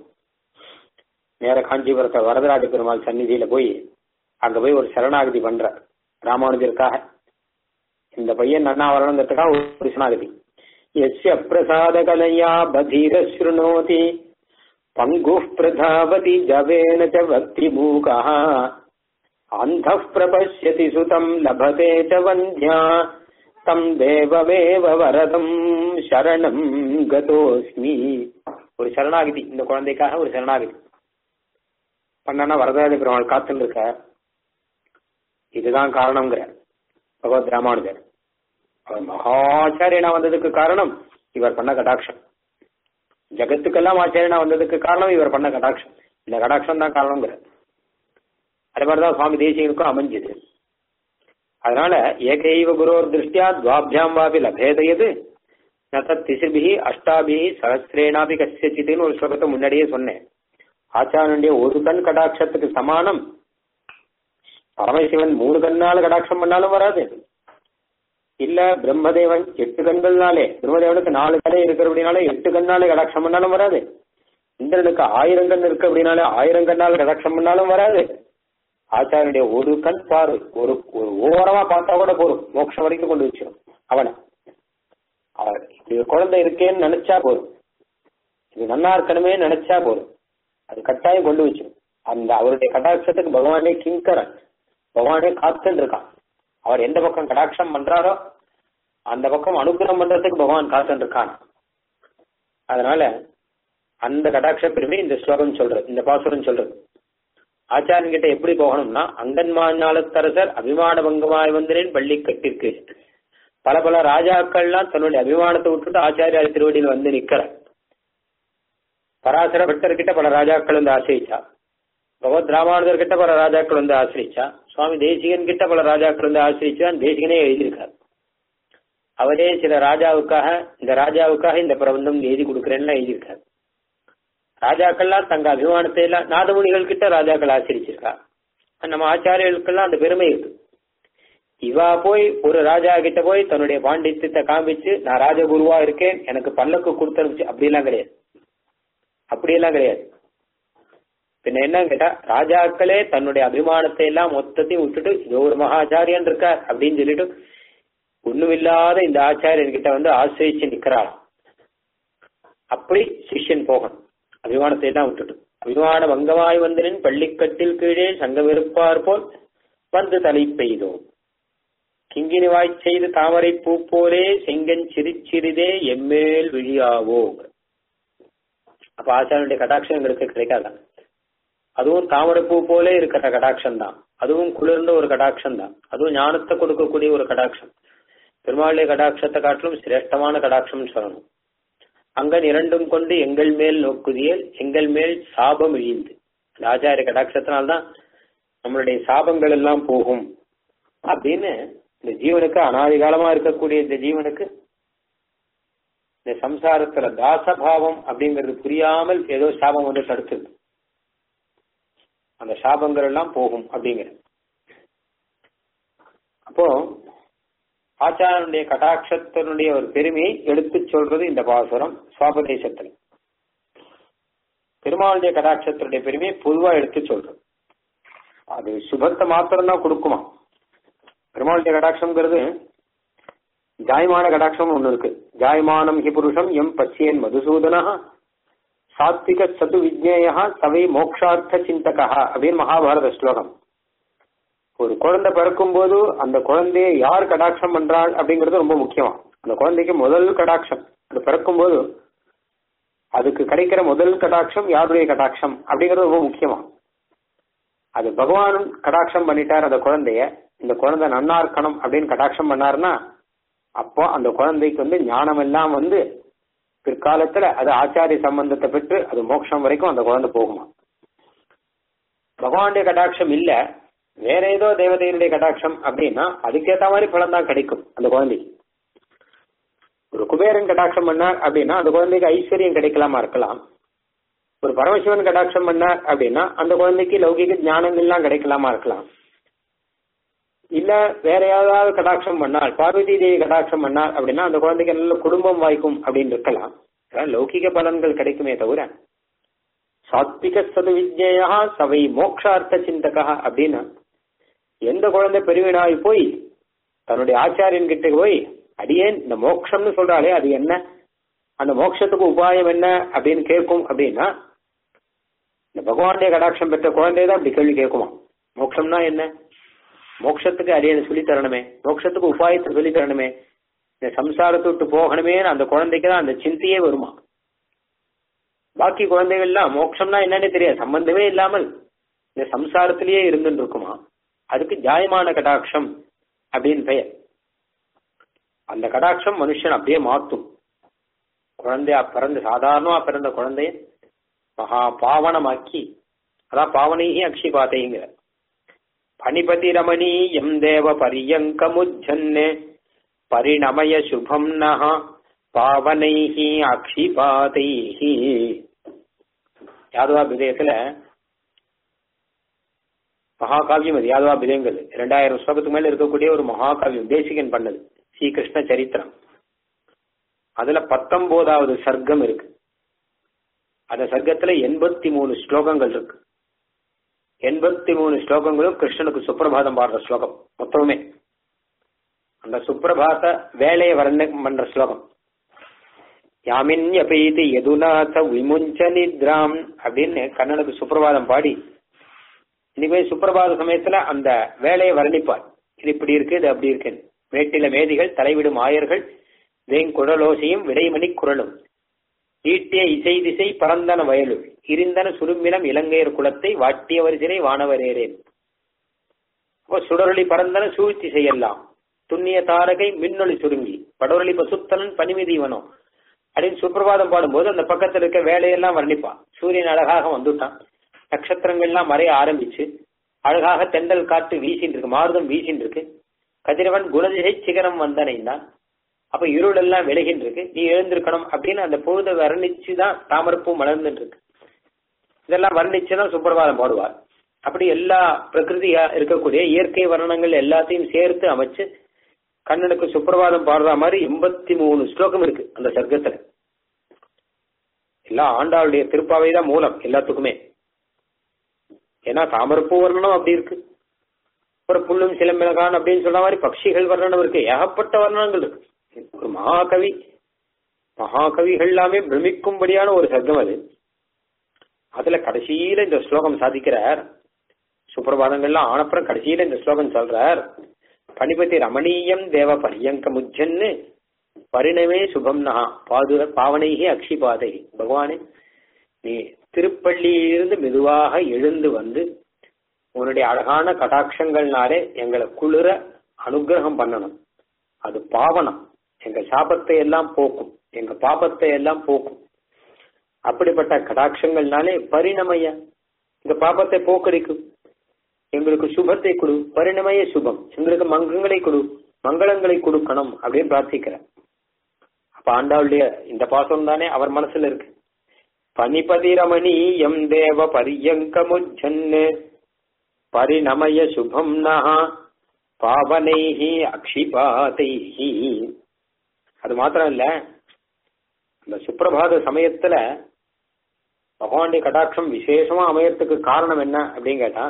நேர காஞ்சிபுரத்தை வரதராஜ பெருமாள் சந்நிதியில போய் அங்க போய் ஒரு சரணாகதி பண்ற ராமானுஜருக்காக இந்த பையன் நன்னா வரணுங்கிறதுக்காக ஒரு சரணாகதி எஸ்ய பிரசாத கலையா பதீர ஸ்ருணோதி பங்கு பிரதாவதி ஜவேன ச பக்தி மூகா அந்த பிரபஷ்யதி சுதம் லபதே ச வந்தியா தம் தேவமேவ வரதம் சரணம் கதோஸ்மி ஒரு சரணாகதி இந்த குழந்தைக்காக ஒரு சரணாகதி பண்ணனா வரதராஜ பெருமாள் காத்துன்னு இருக்க இதுதான் காரணம்ங்கிற பகவத் ராமானுஜர் அவர் மகாச்சாரியனா வந்ததுக்கு காரணம் இவர் பண்ண கடாட்சம் ஜகத்துக்கெல்லாம் ஆச்சாரியனா வந்ததுக்கு காரணம் இவர் பண்ண கடாட்சம் இந்த கடாட்சம் தான் காரணம்ங்கிற அதே மாதிரிதான் சுவாமி தேசியனுக்கும் அமைஞ்சது அதனால ஏகைவ குரோர் திருஷ்டியா துவாபியாம் வாபி லபேதயது நத் திசிபிகி அஷ்டாபிகி சகசிரேனாபி கசியச்சித்துன்னு ஒரு ஸ்லோகத்தை முன்னாடியே சொன்னேன் ஆச்சாரனுடைய ஒரு கண் கடாட்சத்துக்கு சமானம் பரமசிவன் மூணு கண்ணால கடாட்சம் பண்ணாலும் வராது இல்ல பிரம்மதேவன் எட்டு கண்கள்னாலே பிரம்மதேவனுக்கு நாலு கண்ணே இருக்கிறபடினால எட்டு கண்ணாலே கடாட்சம் பண்ணாலும் வராது இந்திரனுக்கு ஆயிரம் கண் இருக்கு அப்படின்னாலே ஆயிரம் கண்ணால கடாட்சம் பண்ணாலும் வராது ஆச்சாரனுடைய ஒரு கண் பார்வை ஒரு ஒரு ஓரமா பார்த்தா கூட போதும் மோட்சம் வரைக்கும் கொண்டு வச்சிடும் அவனை அவர் இப்படி ஒரு குழந்தை இருக்கேன்னு நினைச்சா போதும் இது நன்னா இருக்கணுமே நினைச்சா போதும் அது கட்டாயம் கொண்டு வச்சிடும் அந்த அவருடைய கடாட்சத்துக்கு பகவானே கிங்கரன் பகவானே காத்துன்னு இருக்கான் அவர் எந்த பக்கம் கடாட்சம் பண்றாரோ அந்த பக்கம் அனுகிரகம் பண்றதுக்கு பகவான் காத்துன்னு இருக்கான் அதனால அந்த கடாட்ச பெருமை இந்த ஸ்லோகம் சொல்றது இந்த பாசுரம் சொல்றது ஆச்சாரியன் கிட்ட எப்படி போகணும்னா அங்கன்மாஞாலத்தரசர் அபிமான பங்கமாய் வந்தேன் பள்ளி கட்டிற்கு பல பல ராஜாக்கள்லாம் தன்னுடைய அபிமானத்தை விட்டுட்டு ஆச்சாரியார் திருவடியில் வந்து நிக்கிற பராசர பட்டர் கிட்ட பல ராஜாக்கள் வந்து ஆசிரிச்சா பகவத் ராமானுஜர் கிட்ட பல ராஜாக்கள் வந்து ஆசிரிச்சா சுவாமி தேசிகன் கிட்ட பல ராஜாக்கள் வந்து ஆசிரிச்சுதான் தேசிகனே எழுதியிருக்கார் அவரே சில ராஜாவுக்காக இந்த ராஜாவுக்காக இந்த பிரபந்தம் எழுதி கொடுக்குறேன்னு எழுதியிருக்காரு ராஜாக்கள்லாம் தங்க அபிமானத்தை எல்லாம் நாதமுனிகள் கிட்ட ராஜாக்கள் ஆசிரிச்சிருக்கா நம்ம ஆச்சாரியர்களுக்கெல்லாம் அந்த பெருமை இருக்கு இவா போய் ஒரு ராஜா கிட்ட போய் தன்னுடைய பாண்டித்யத்தை காமிச்சு நான் ராஜகுருவா இருக்கேன் எனக்கு பல்லக்கு கொடுத்தனுச்சு அப்படியெல்லாம் கிடையாது அப்படியெல்லாம் கிடையாது பின்ன என்ன கேட்டா ராஜாக்களே தன்னுடைய அபிமானத்தை எல்லாம் மொத்தத்தையும் விட்டுட்டு இது ஒரு மகாச்சாரியன் இருக்கார் அப்படின்னு சொல்லிட்டு ஒண்ணுமில்லாத இந்த ஆச்சாரியன் கிட்ட வந்து ஆசிரிச்சு நிக்கிறாளாம் அப்படி சிஷ்யன் போகணும் அபிமானத்தை எல்லாம் விட்டுட்டு அபிமான வங்கமாய் வந்தனின் பள்ளிக்கட்டில் கீழே சங்கமிருப்பார் போல் வந்து தலை பெய்தோம் கிங்கினி வாய் செய்து தாமரை பூ போலே செங்கன் சிரிச்சிறிதே எம்மேல் விழியாவோ அப்ப ஆச்சாரனுடைய கடாட்சம் எங்களுக்கு கிடைக்காதான் அதுவும் தாமரை பூ போலே இருக்கிற கடாட்சம் தான் அதுவும் குளிர்ந்த ஒரு கடாட்சம் தான் அதுவும் ஞானத்தை கொடுக்கக்கூடிய ஒரு கடாட்சம் பெருமாளுடைய கடாட்சத்தை காட்டிலும் சிரேஷ்டமான கடாட்சம்னு சொல்லணும் அங்கன் இரண்டும் கொண்டு எங்கள் மேல் நோக்குதியல் எங்கள் மேல் சாபம் இழிந்து அந்த ஆச்சாரிய கடாட்சத்தினால்தான் நம்மளுடைய சாபங்கள் எல்லாம் போகும் அப்படின்னு இந்த ஜீவனுக்கு அனாதி காலமா இருக்கக்கூடிய இந்த ஜீவனுக்கு இந்த சம்சாரத்துல தாசபாவம் அப்படிங்கிறது புரியாமல் ஏதோ சாபம் வந்து தடுத்துது அந்த சாபங்கள் எல்லாம் போகும் அப்படிங்கிறது அப்போ ஆச்சாரனுடைய கடாட்சத்தினுடைய ஒரு பெருமையை எடுத்து சொல்றது இந்த பாசுரம் சுவாபதேசத்தில் பெருமாளுடைய கடாட்சத்தினுடைய பெருமையை பொதுவா எடுத்து சொல்றது அது சுபத்தை மாத்திரம்தான் கொடுக்குமா பெருமாளுடைய கடாட்சம்ங்கிறது ஜாயமான கடாட்சம் ஒண்ணு இருக்கு ஜாயமானம் ஹி புருஷம் எம் பச்சியன் மதுசூதனா சாத்விக சது விஜ்னேயா சவை மோக்ஷார்த்த சிந்தகா அப்படின்னு மகாபாரத ஸ்லோகம் ஒரு குழந்தை பிறக்கும் போது அந்த குழந்தைய யார் கடாட்சம் பண்றாள் அப்படிங்கிறது ரொம்ப முக்கியமா அந்த குழந்தைக்கு முதல் கடாட்சம் அது பிறக்கும் போது அதுக்கு கிடைக்கிற முதல் கடாட்சம் யாருடைய கடாட்சம் அப்படிங்கிறது ரொம்ப முக்கியமா அது பகவான் கடாட்சம் பண்ணிட்டார் அந்த குழந்தைய இந்த குழந்தை நன்னா இருக்கணும் அப்படின்னு கடாட்சம் பண்ணாருன்னா அப்போ அந்த குழந்தைக்கு வந்து ஞானம் எல்லாம் வந்து பிற்காலத்துல அது ஆச்சாரிய சம்பந்தத்தை பெற்று அது மோட்சம் வரைக்கும் அந்த குழந்தை போகுமா பகவானுடைய கடாட்சம் இல்ல வேற ஏதோ தேவதையினுடைய கடாட்சம் அப்படின்னா அதுக்கேத்த மாதிரி பலன் தான் கிடைக்கும் அந்த குழந்தைக்கு ஒரு குபேரன் கடாட்சம் பண்ணார் அப்படின்னா அந்த குழந்தைக்கு ஐஸ்வர்யம் கிடைக்கலாமா இருக்கலாம் ஒரு பரமசிவன் கடாட்சம் பண்ணார் அப்படின்னா அந்த குழந்தைக்கு லௌகிக ஞானங்கள்லாம் கிடைக்கலாமா இருக்கலாம் இல்ல வேற யாராவது கடாட்சம் பண்ணால் பார்வதி தேவி கடாட்சம் பண்ணார் அப்படின்னா அந்த குழந்தைக்கு நல்ல குடும்பம் வாய்க்கும் அப்படின்னு இருக்கலாம் லௌகிக பலன்கள் கிடைக்குமே தவிர சாத்விக சது விஜயா சவை மோக்ஷார்த்த சிந்தகா அப்படின்னா எந்த குழந்தை பெருவினாய் போய் தன்னுடைய ஆச்சாரியன் கிட்ட போய் அடியேன் இந்த மோக்ஷம்னு சொல்றாளே அது என்ன அந்த மோட்சத்துக்கு உபாயம் என்ன அப்படின்னு கேட்கும் அப்படின்னா இந்த பகவானுடைய கடாட்சம் பெற்ற குழந்தை தான் அப்படி கேள்வி கேட்குமா மோட்சம்னா என்ன மோட்சத்துக்கு அடியனை சொல்லி தரணுமே மோட்சத்துக்கு உபாயத்தை சொல்லி தரணுமே இந்த சம்சாரத்தை விட்டு போகணுமே அந்த குழந்தைக்கு தான் அந்த சிந்தையே வருமா பாக்கி குழந்தைகள்லாம் மோட்சம்னா என்னன்னு தெரியாது சம்பந்தமே இல்லாமல் இந்த சம்சாரத்திலேயே இருந்துட்டு இருக்குமா அதுக்கு ஜாயமான கடாட்சம் அப்படின்னு பெயர் அந்த கடாட்சம் மனுஷன் அப்படியே மாத்தும் குழந்தையா பிறந்த சாதாரணமா பிறந்த குழந்தைய மகா பாவனமாக்கி அதான் பாவனைகி அக்ஷிபாத்தைங்கிற பணிபதி ரமணி எம் தேவ பரியங்கமுஜன்னே பரிணமய சுபம் நக பாவனைகி அக்ஷிபாதைகி யாதவா விதயத்துல மகாகாவியம் அது யாதவா விதயங்கள் ரெண்டாயிரம் ஸ்லோகத்துக்கு மேல இருக்கக்கூடிய ஒரு மகாகாவியம் தேசிகன் பண்ணது ஸ்ரீகிருஷ்ண சரித்திரம் அதுல பத்தொன்பதாவது சர்க்கம் இருக்கு அந்த சர்க்கத்துல எண்பத்தி மூணு ஸ்லோகங்கள் இருக்கு எண்பத்தி மூணு ஸ்லோகங்களும் கிருஷ்ணனுக்கு சுப்பிரபாதம் பாடுற ஸ்லோகம் மொத்தமே அந்த சுப்பிரபாத வேலையை வர்ணம் பண்ற ஸ்லோகம் யாமின்யபீதி யதுநாத விமுஞ்ச நித்ராம் அப்படின்னு கண்ணனுக்கு சுப்பிரபாதம் பாடி இனிமே சுப்பிரபாத சமயத்துல அந்த வேலையை வர்ணிப்பார் இது இப்படி இருக்கு இது அப்படி இருக்கு மேட்டில மேதிகள் தலைவிடும் ஆயர்கள் வேங்குழலோசையும் விடைமணி குரலும் ஈட்டிய இசை திசை பரந்தன வயலுள் இருந்தன சுரும்பினம் இலங்கையர் குலத்தை வாட்டிய வரிசிலை வானவரேரேன் அப்போ சுடரொளி பரந்தன சூழ்ச்சி செய்யலாம் துண்ணிய தாரகை மின்னொளி சுருங்கி படரொளி பசுத்தனன் பனிமிதிவனோ அப்படின்னு சுப்பிரபாதம் பாடும்போது அந்த பக்கத்துல இருக்க வேலையெல்லாம் வர்ணிப்பான் சூரியன் அழகாக வந்துட்டான் நட்சத்திரங்கள்லாம் மறைய ஆரம்பிச்சு அழகாக தெண்டல் காற்று வீசின்னு இருக்கு மாருதம் வீசின்னு இருக்கு கதிரவன் குணதிசை சிகரம் வந்தனைந்தான் அப்ப இருள் எல்லாம் விலகின்னு இருக்கு நீ எழுந்திருக்கணும் அப்படின்னு அந்த பொழுதை வர்ணிச்சு தான் தாமரப்பூ மலர்ந்துட்டு இருக்கு இதெல்லாம் வர்ணிச்சு தான் சுப்பிரபாதம் பாடுவார் அப்படி எல்லா பிரகிருதியா இருக்கக்கூடிய இயற்கை வர்ணங்கள் எல்லாத்தையும் சேர்த்து அமைச்சு கண்ணனுக்கு சுப்பிரபாதம் பாடுற மாதிரி எண்பத்தி மூணு ஸ்லோகம் இருக்கு அந்த சர்க்கத்துல எல்லாம் ஆண்டாளுடைய திருப்பாவை தான் மூலம் எல்லாத்துக்குமே ஏன்னா தாமரப்பூ வர்ணனம் அப்படி இருக்கு அப்புறம் புல்லும் சிலம்பிலகான் அப்படின்னு சொன்ன மாதிரி பட்சிகள் வர்ணனம் இருக்கு ஏகப்பட்ட வர்ணனங்கள் இருக்கு ஒரு மகாகவி மகாகவிகள் எல்லாமே பிரமிக்கும்படியான ஒரு சர்க்கம் அது அதுல கடைசியில இந்த ஸ்லோகம் சாதிக்கிறார் சுப்பிரபாதங்கள்லாம் ஆனப்புறம் கடைசியில இந்த ஸ்லோகம் சொல்றார் பணிபதி ரமணீயம் தேவ பரியங்க முஜன்னு பரிணமே சுபம் நகா பாது பாவனைகி அக்ஷிபாதை பகவானே நீ திருப்பள்ளியிலிருந்து மெதுவாக எழுந்து வந்து உன்னுடைய அழகான கடாட்சங்கள்னாலே எங்களை குளிர அனுகிரகம் பண்ணணும் அது பாவனம் எங்க சாபத்தை எல்லாம் போக்கும் எங்க பாபத்தை எல்லாம் போக்கும் அப்படிப்பட்ட கடாட்சங்கள்னாலே பரிணமய இந்த பாபத்தை போக்கடிக்கும் எங்களுக்கு சுபத்தை கொடு பரிணமய சுபம் எங்களுக்கு மங்கங்களை கொடு மங்களங்களை கொடுக்கணும் அப்படின்னு பிரார்த்திக்கிறேன் அப்ப ஆண்டாளுடைய இந்த பாசம் தானே அவர் மனசுல இருக்கு பனிபதி ரமணி எம் தேவ பரியங்கமுஜன்னு பரிணமய சுபம் நகா பாவனைஹி அக்ஷிபாதைஹி அது மாத்திரம் இல்ல இந்த சுப்பிரபாத சமயத்துல பகவானுடைய கடாட்சம் விசேஷமா அமையறதுக்கு காரணம் என்ன அப்படின்னு கேட்டா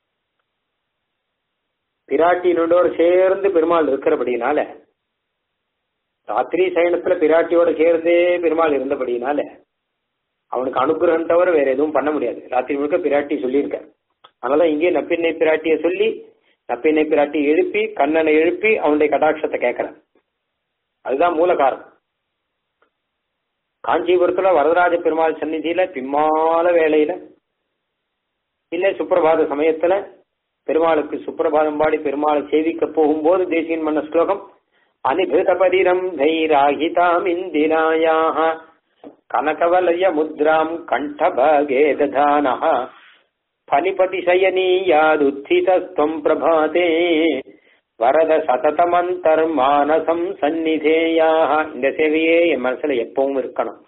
பிராட்டியினோட சேர்ந்து பெருமாள் இருக்கிறபடினால ராத்திரி சயனத்துல பிராட்டியோட சேர்ந்தே பெருமாள் இருந்தபடினால அவனுக்கு அனுகிரகம் தவிர வேற எதுவும் பண்ண முடியாது ராத்திரி முழுக்க பிராட்டி சொல்லியிருக்க அதனால இங்கே நப்பின்னை பிராட்டிய சொல்லி நப்பின்னை பிராட்டி எழுப்பி கண்ணனை எழுப்பி அவனுடைய கடாட்சத்தை கேட்கிறான் அதுதான் மூல காரணம் காஞ்சிபுரத்துல வரதராஜ பெருமாள் சந்நிதியில பிம்மால வேலையில இல்ல சுப்பிரபாத சமயத்துல பெருமாளுக்கு சுப்பிரபாதம் பாடி பெருமாளை சேவிக்க போகும்போது தேசியன் மன்ன ஸ்லோகம் அனிபிருதபதிரம் தைராகிதாம் இந்திராயாக கனகவலய முத்ராம் கண்டபாகே ததானः பனிபதி சயனீயாதுத்திதஸ்துவம் பிரபாதே வரத சததமந்தர் மானசம் சந்நிதேயாக இந்த சேவையே என் மனசுல எப்பவும் இருக்கணும்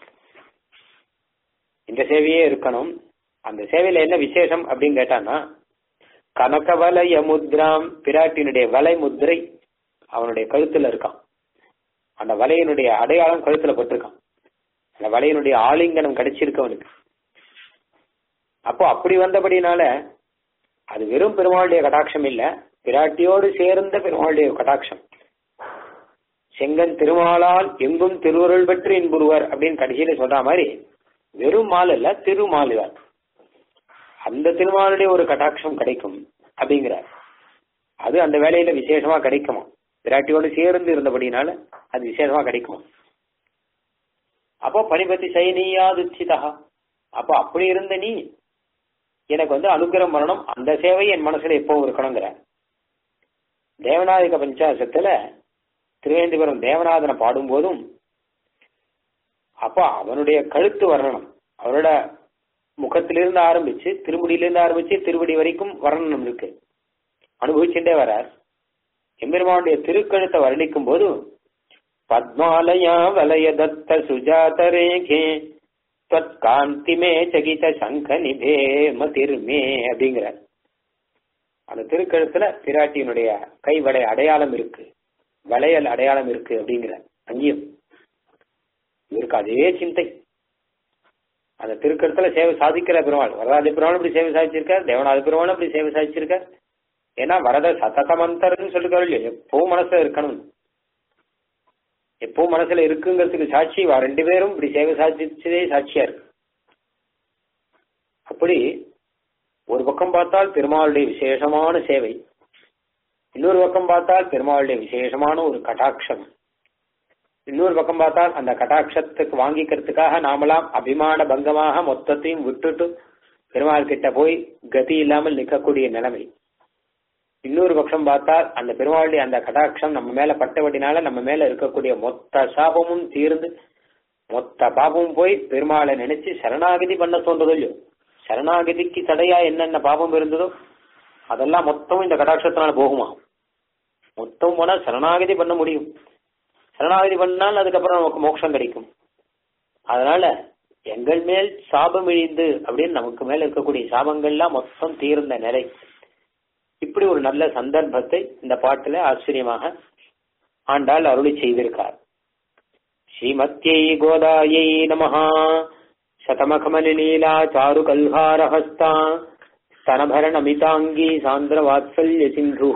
இந்த சேவையே இருக்கணும் அந்த சேவையில என்ன விசேஷம் அப்படின்னு கேட்டான்னா கனகவலய முத்ராம் பிராட்டினுடைய வலை முத்திரை அவனுடைய கழுத்துல இருக்கான் அந்த வலையினுடைய அடையாளம் கழுத்துல பட்டிருக்கான் அந்த வலையினுடைய ஆலிங்கனம் கிடைச்சிருக்கு அவனுக்கு அப்போ அப்படி வந்தபடினால அது வெறும் பெருமாளுடைய கடாட்சம் இல்ல பிராட்டியோடு சேர்ந்த பெருமாளுடைய கடாட்சம் செங்கன் திருமாலால் எங்கும் திருவருள் பெற்று இன்புருவர் அப்படின்னு கடைசியில சொல்ற மாதிரி வெறும் மால் இல்ல திருமால் தான் அந்த திருமாலுடைய ஒரு கடாட்சம் கிடைக்கும் அப்படிங்கிறார் அது அந்த வேலையில விசேஷமா கிடைக்குமா பிராட்டியோடு சேர்ந்து இருந்தபடினால அது விசேஷமா கிடைக்குமா அப்போ பனிபதி சைனியாதுச்சிதா அப்போ அப்படி இருந்த நீ எனக்கு வந்து அனுகிரகம் பண்ணணும் அந்த சேவை என் மனசுல எப்பவும் இருக்கணுங்கிற தேவநாயக பஞ்சாசத்துல திருவேந்திபுரம் தேவநாதனை பாடும்போதும் அப்போ அவனுடைய கழுத்து வர்ணனம் அவனோட முகத்திலிருந்து ஆரம்பிச்சு திருமுடியிலிருந்து ஆரம்பிச்சு திருவடி வரைக்கும் வர்ணனம் இருக்கு அனுபவிச்சுட்டே வரார் எம்பெருமானுடைய திருக்கழுத்தை வர்ணிக்கும் போது பத்மாலயா வலய தத்த சுஜாத ரேகே காந்திமே சகித சங்க நிபே மதிர்மே அப்படிங்கிறார் அந்த திருக்கழுத்துல பிராட்டியினுடைய கை வடை அடையாளம் இருக்கு வளையல் அடையாளம் இருக்கு அப்படிங்கிற அங்கேயும் இவருக்கு அதே சிந்தை அந்த திருக்கழுத்துல சேவை சாதிக்கிற பெருமாள் வரதாதி பெருமாள் இப்படி சேவை சாதிச்சிருக்கார் தேவநாத பெருமாள் இப்படி சேவை சாதிச்சிருக்கார் ஏன்னா வரத சததமந்தர்னு சொல்லிருக்காரு இல்லையா எப்பவும் மனசுல இருக்கணும் எப்பவும் மனசுல இருக்குங்கிறதுக்கு சாட்சி வா ரெண்டு பேரும் இப்படி சேவை சாதிச்சதே சாட்சியா இருக்கு அப்படி ஒரு பக்கம் பார்த்தால் பெருமாளுடைய விசேஷமான சேவை இன்னொரு பக்கம் பார்த்தால் பெருமாளுடைய விசேஷமான ஒரு கட்டாட்சம் இன்னொரு பக்கம் பார்த்தால் அந்த கட்டாட்சத்துக்கு வாங்கிக்கிறதுக்காக நாமெல்லாம் அபிமான பங்கமாக மொத்தத்தையும் விட்டுட்டு பெருமாள் கிட்ட போய் கதி இல்லாமல் நிற்கக்கூடிய நிலைமை இன்னொரு பட்சம் பார்த்தால் அந்த பெருமாளுடைய அந்த கடாட்சம் நம்ம மேல பட்டவடினால நம்ம மேல இருக்கக்கூடிய மொத்த சாபமும் தீர்ந்து மொத்த பாபமும் போய் பெருமாளை நினைச்சு சரணாகதி பண்ண தோன்றதோ இல்லையோ சரணாகதிக்கு தடையா என்னென்ன பாபம் இருந்ததோ அதெல்லாம் மொத்தமும் இந்த கடாட்சத்தினால போகுமா மொத்தம் போனா சரணாகதி பண்ண முடியும் சரணாகதி பண்ணால் அதுக்கப்புறம் நமக்கு மோட்சம் கிடைக்கும் அதனால எங்கள் மேல் சாபம் இழிந்து அப்படின்னு நமக்கு மேல இருக்கக்கூடிய சாபங்கள்லாம் மொத்தம் தீர்ந்த நிலை இப்படி ஒரு நல்ல சந்தர்ப்பத்தை இந்த பாட்டுல ஆச்சரியமாக ஆண்டாள் அருளி செய்திருக்கார் ஸ்ரீமத்யை கோதாயை நமஹா சதமகமலிலீலா சாரு கல்ஹாரஹஸ்தா स्तनभरणमिताङ्गी सान्द्रवात्सल्य सिन्धुः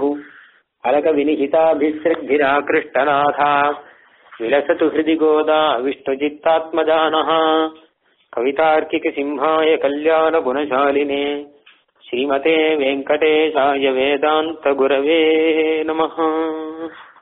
अलकविनिहिताभिसृग्भिराकृष्टनाथा विलसतु हृदि गोदा विष्णुचित्तात्मजानः कवितार्किकसिंहाय कल्याणगुणशालिने श्रीमते वेङ्कटेशाय वेदान्तगुरवे नमः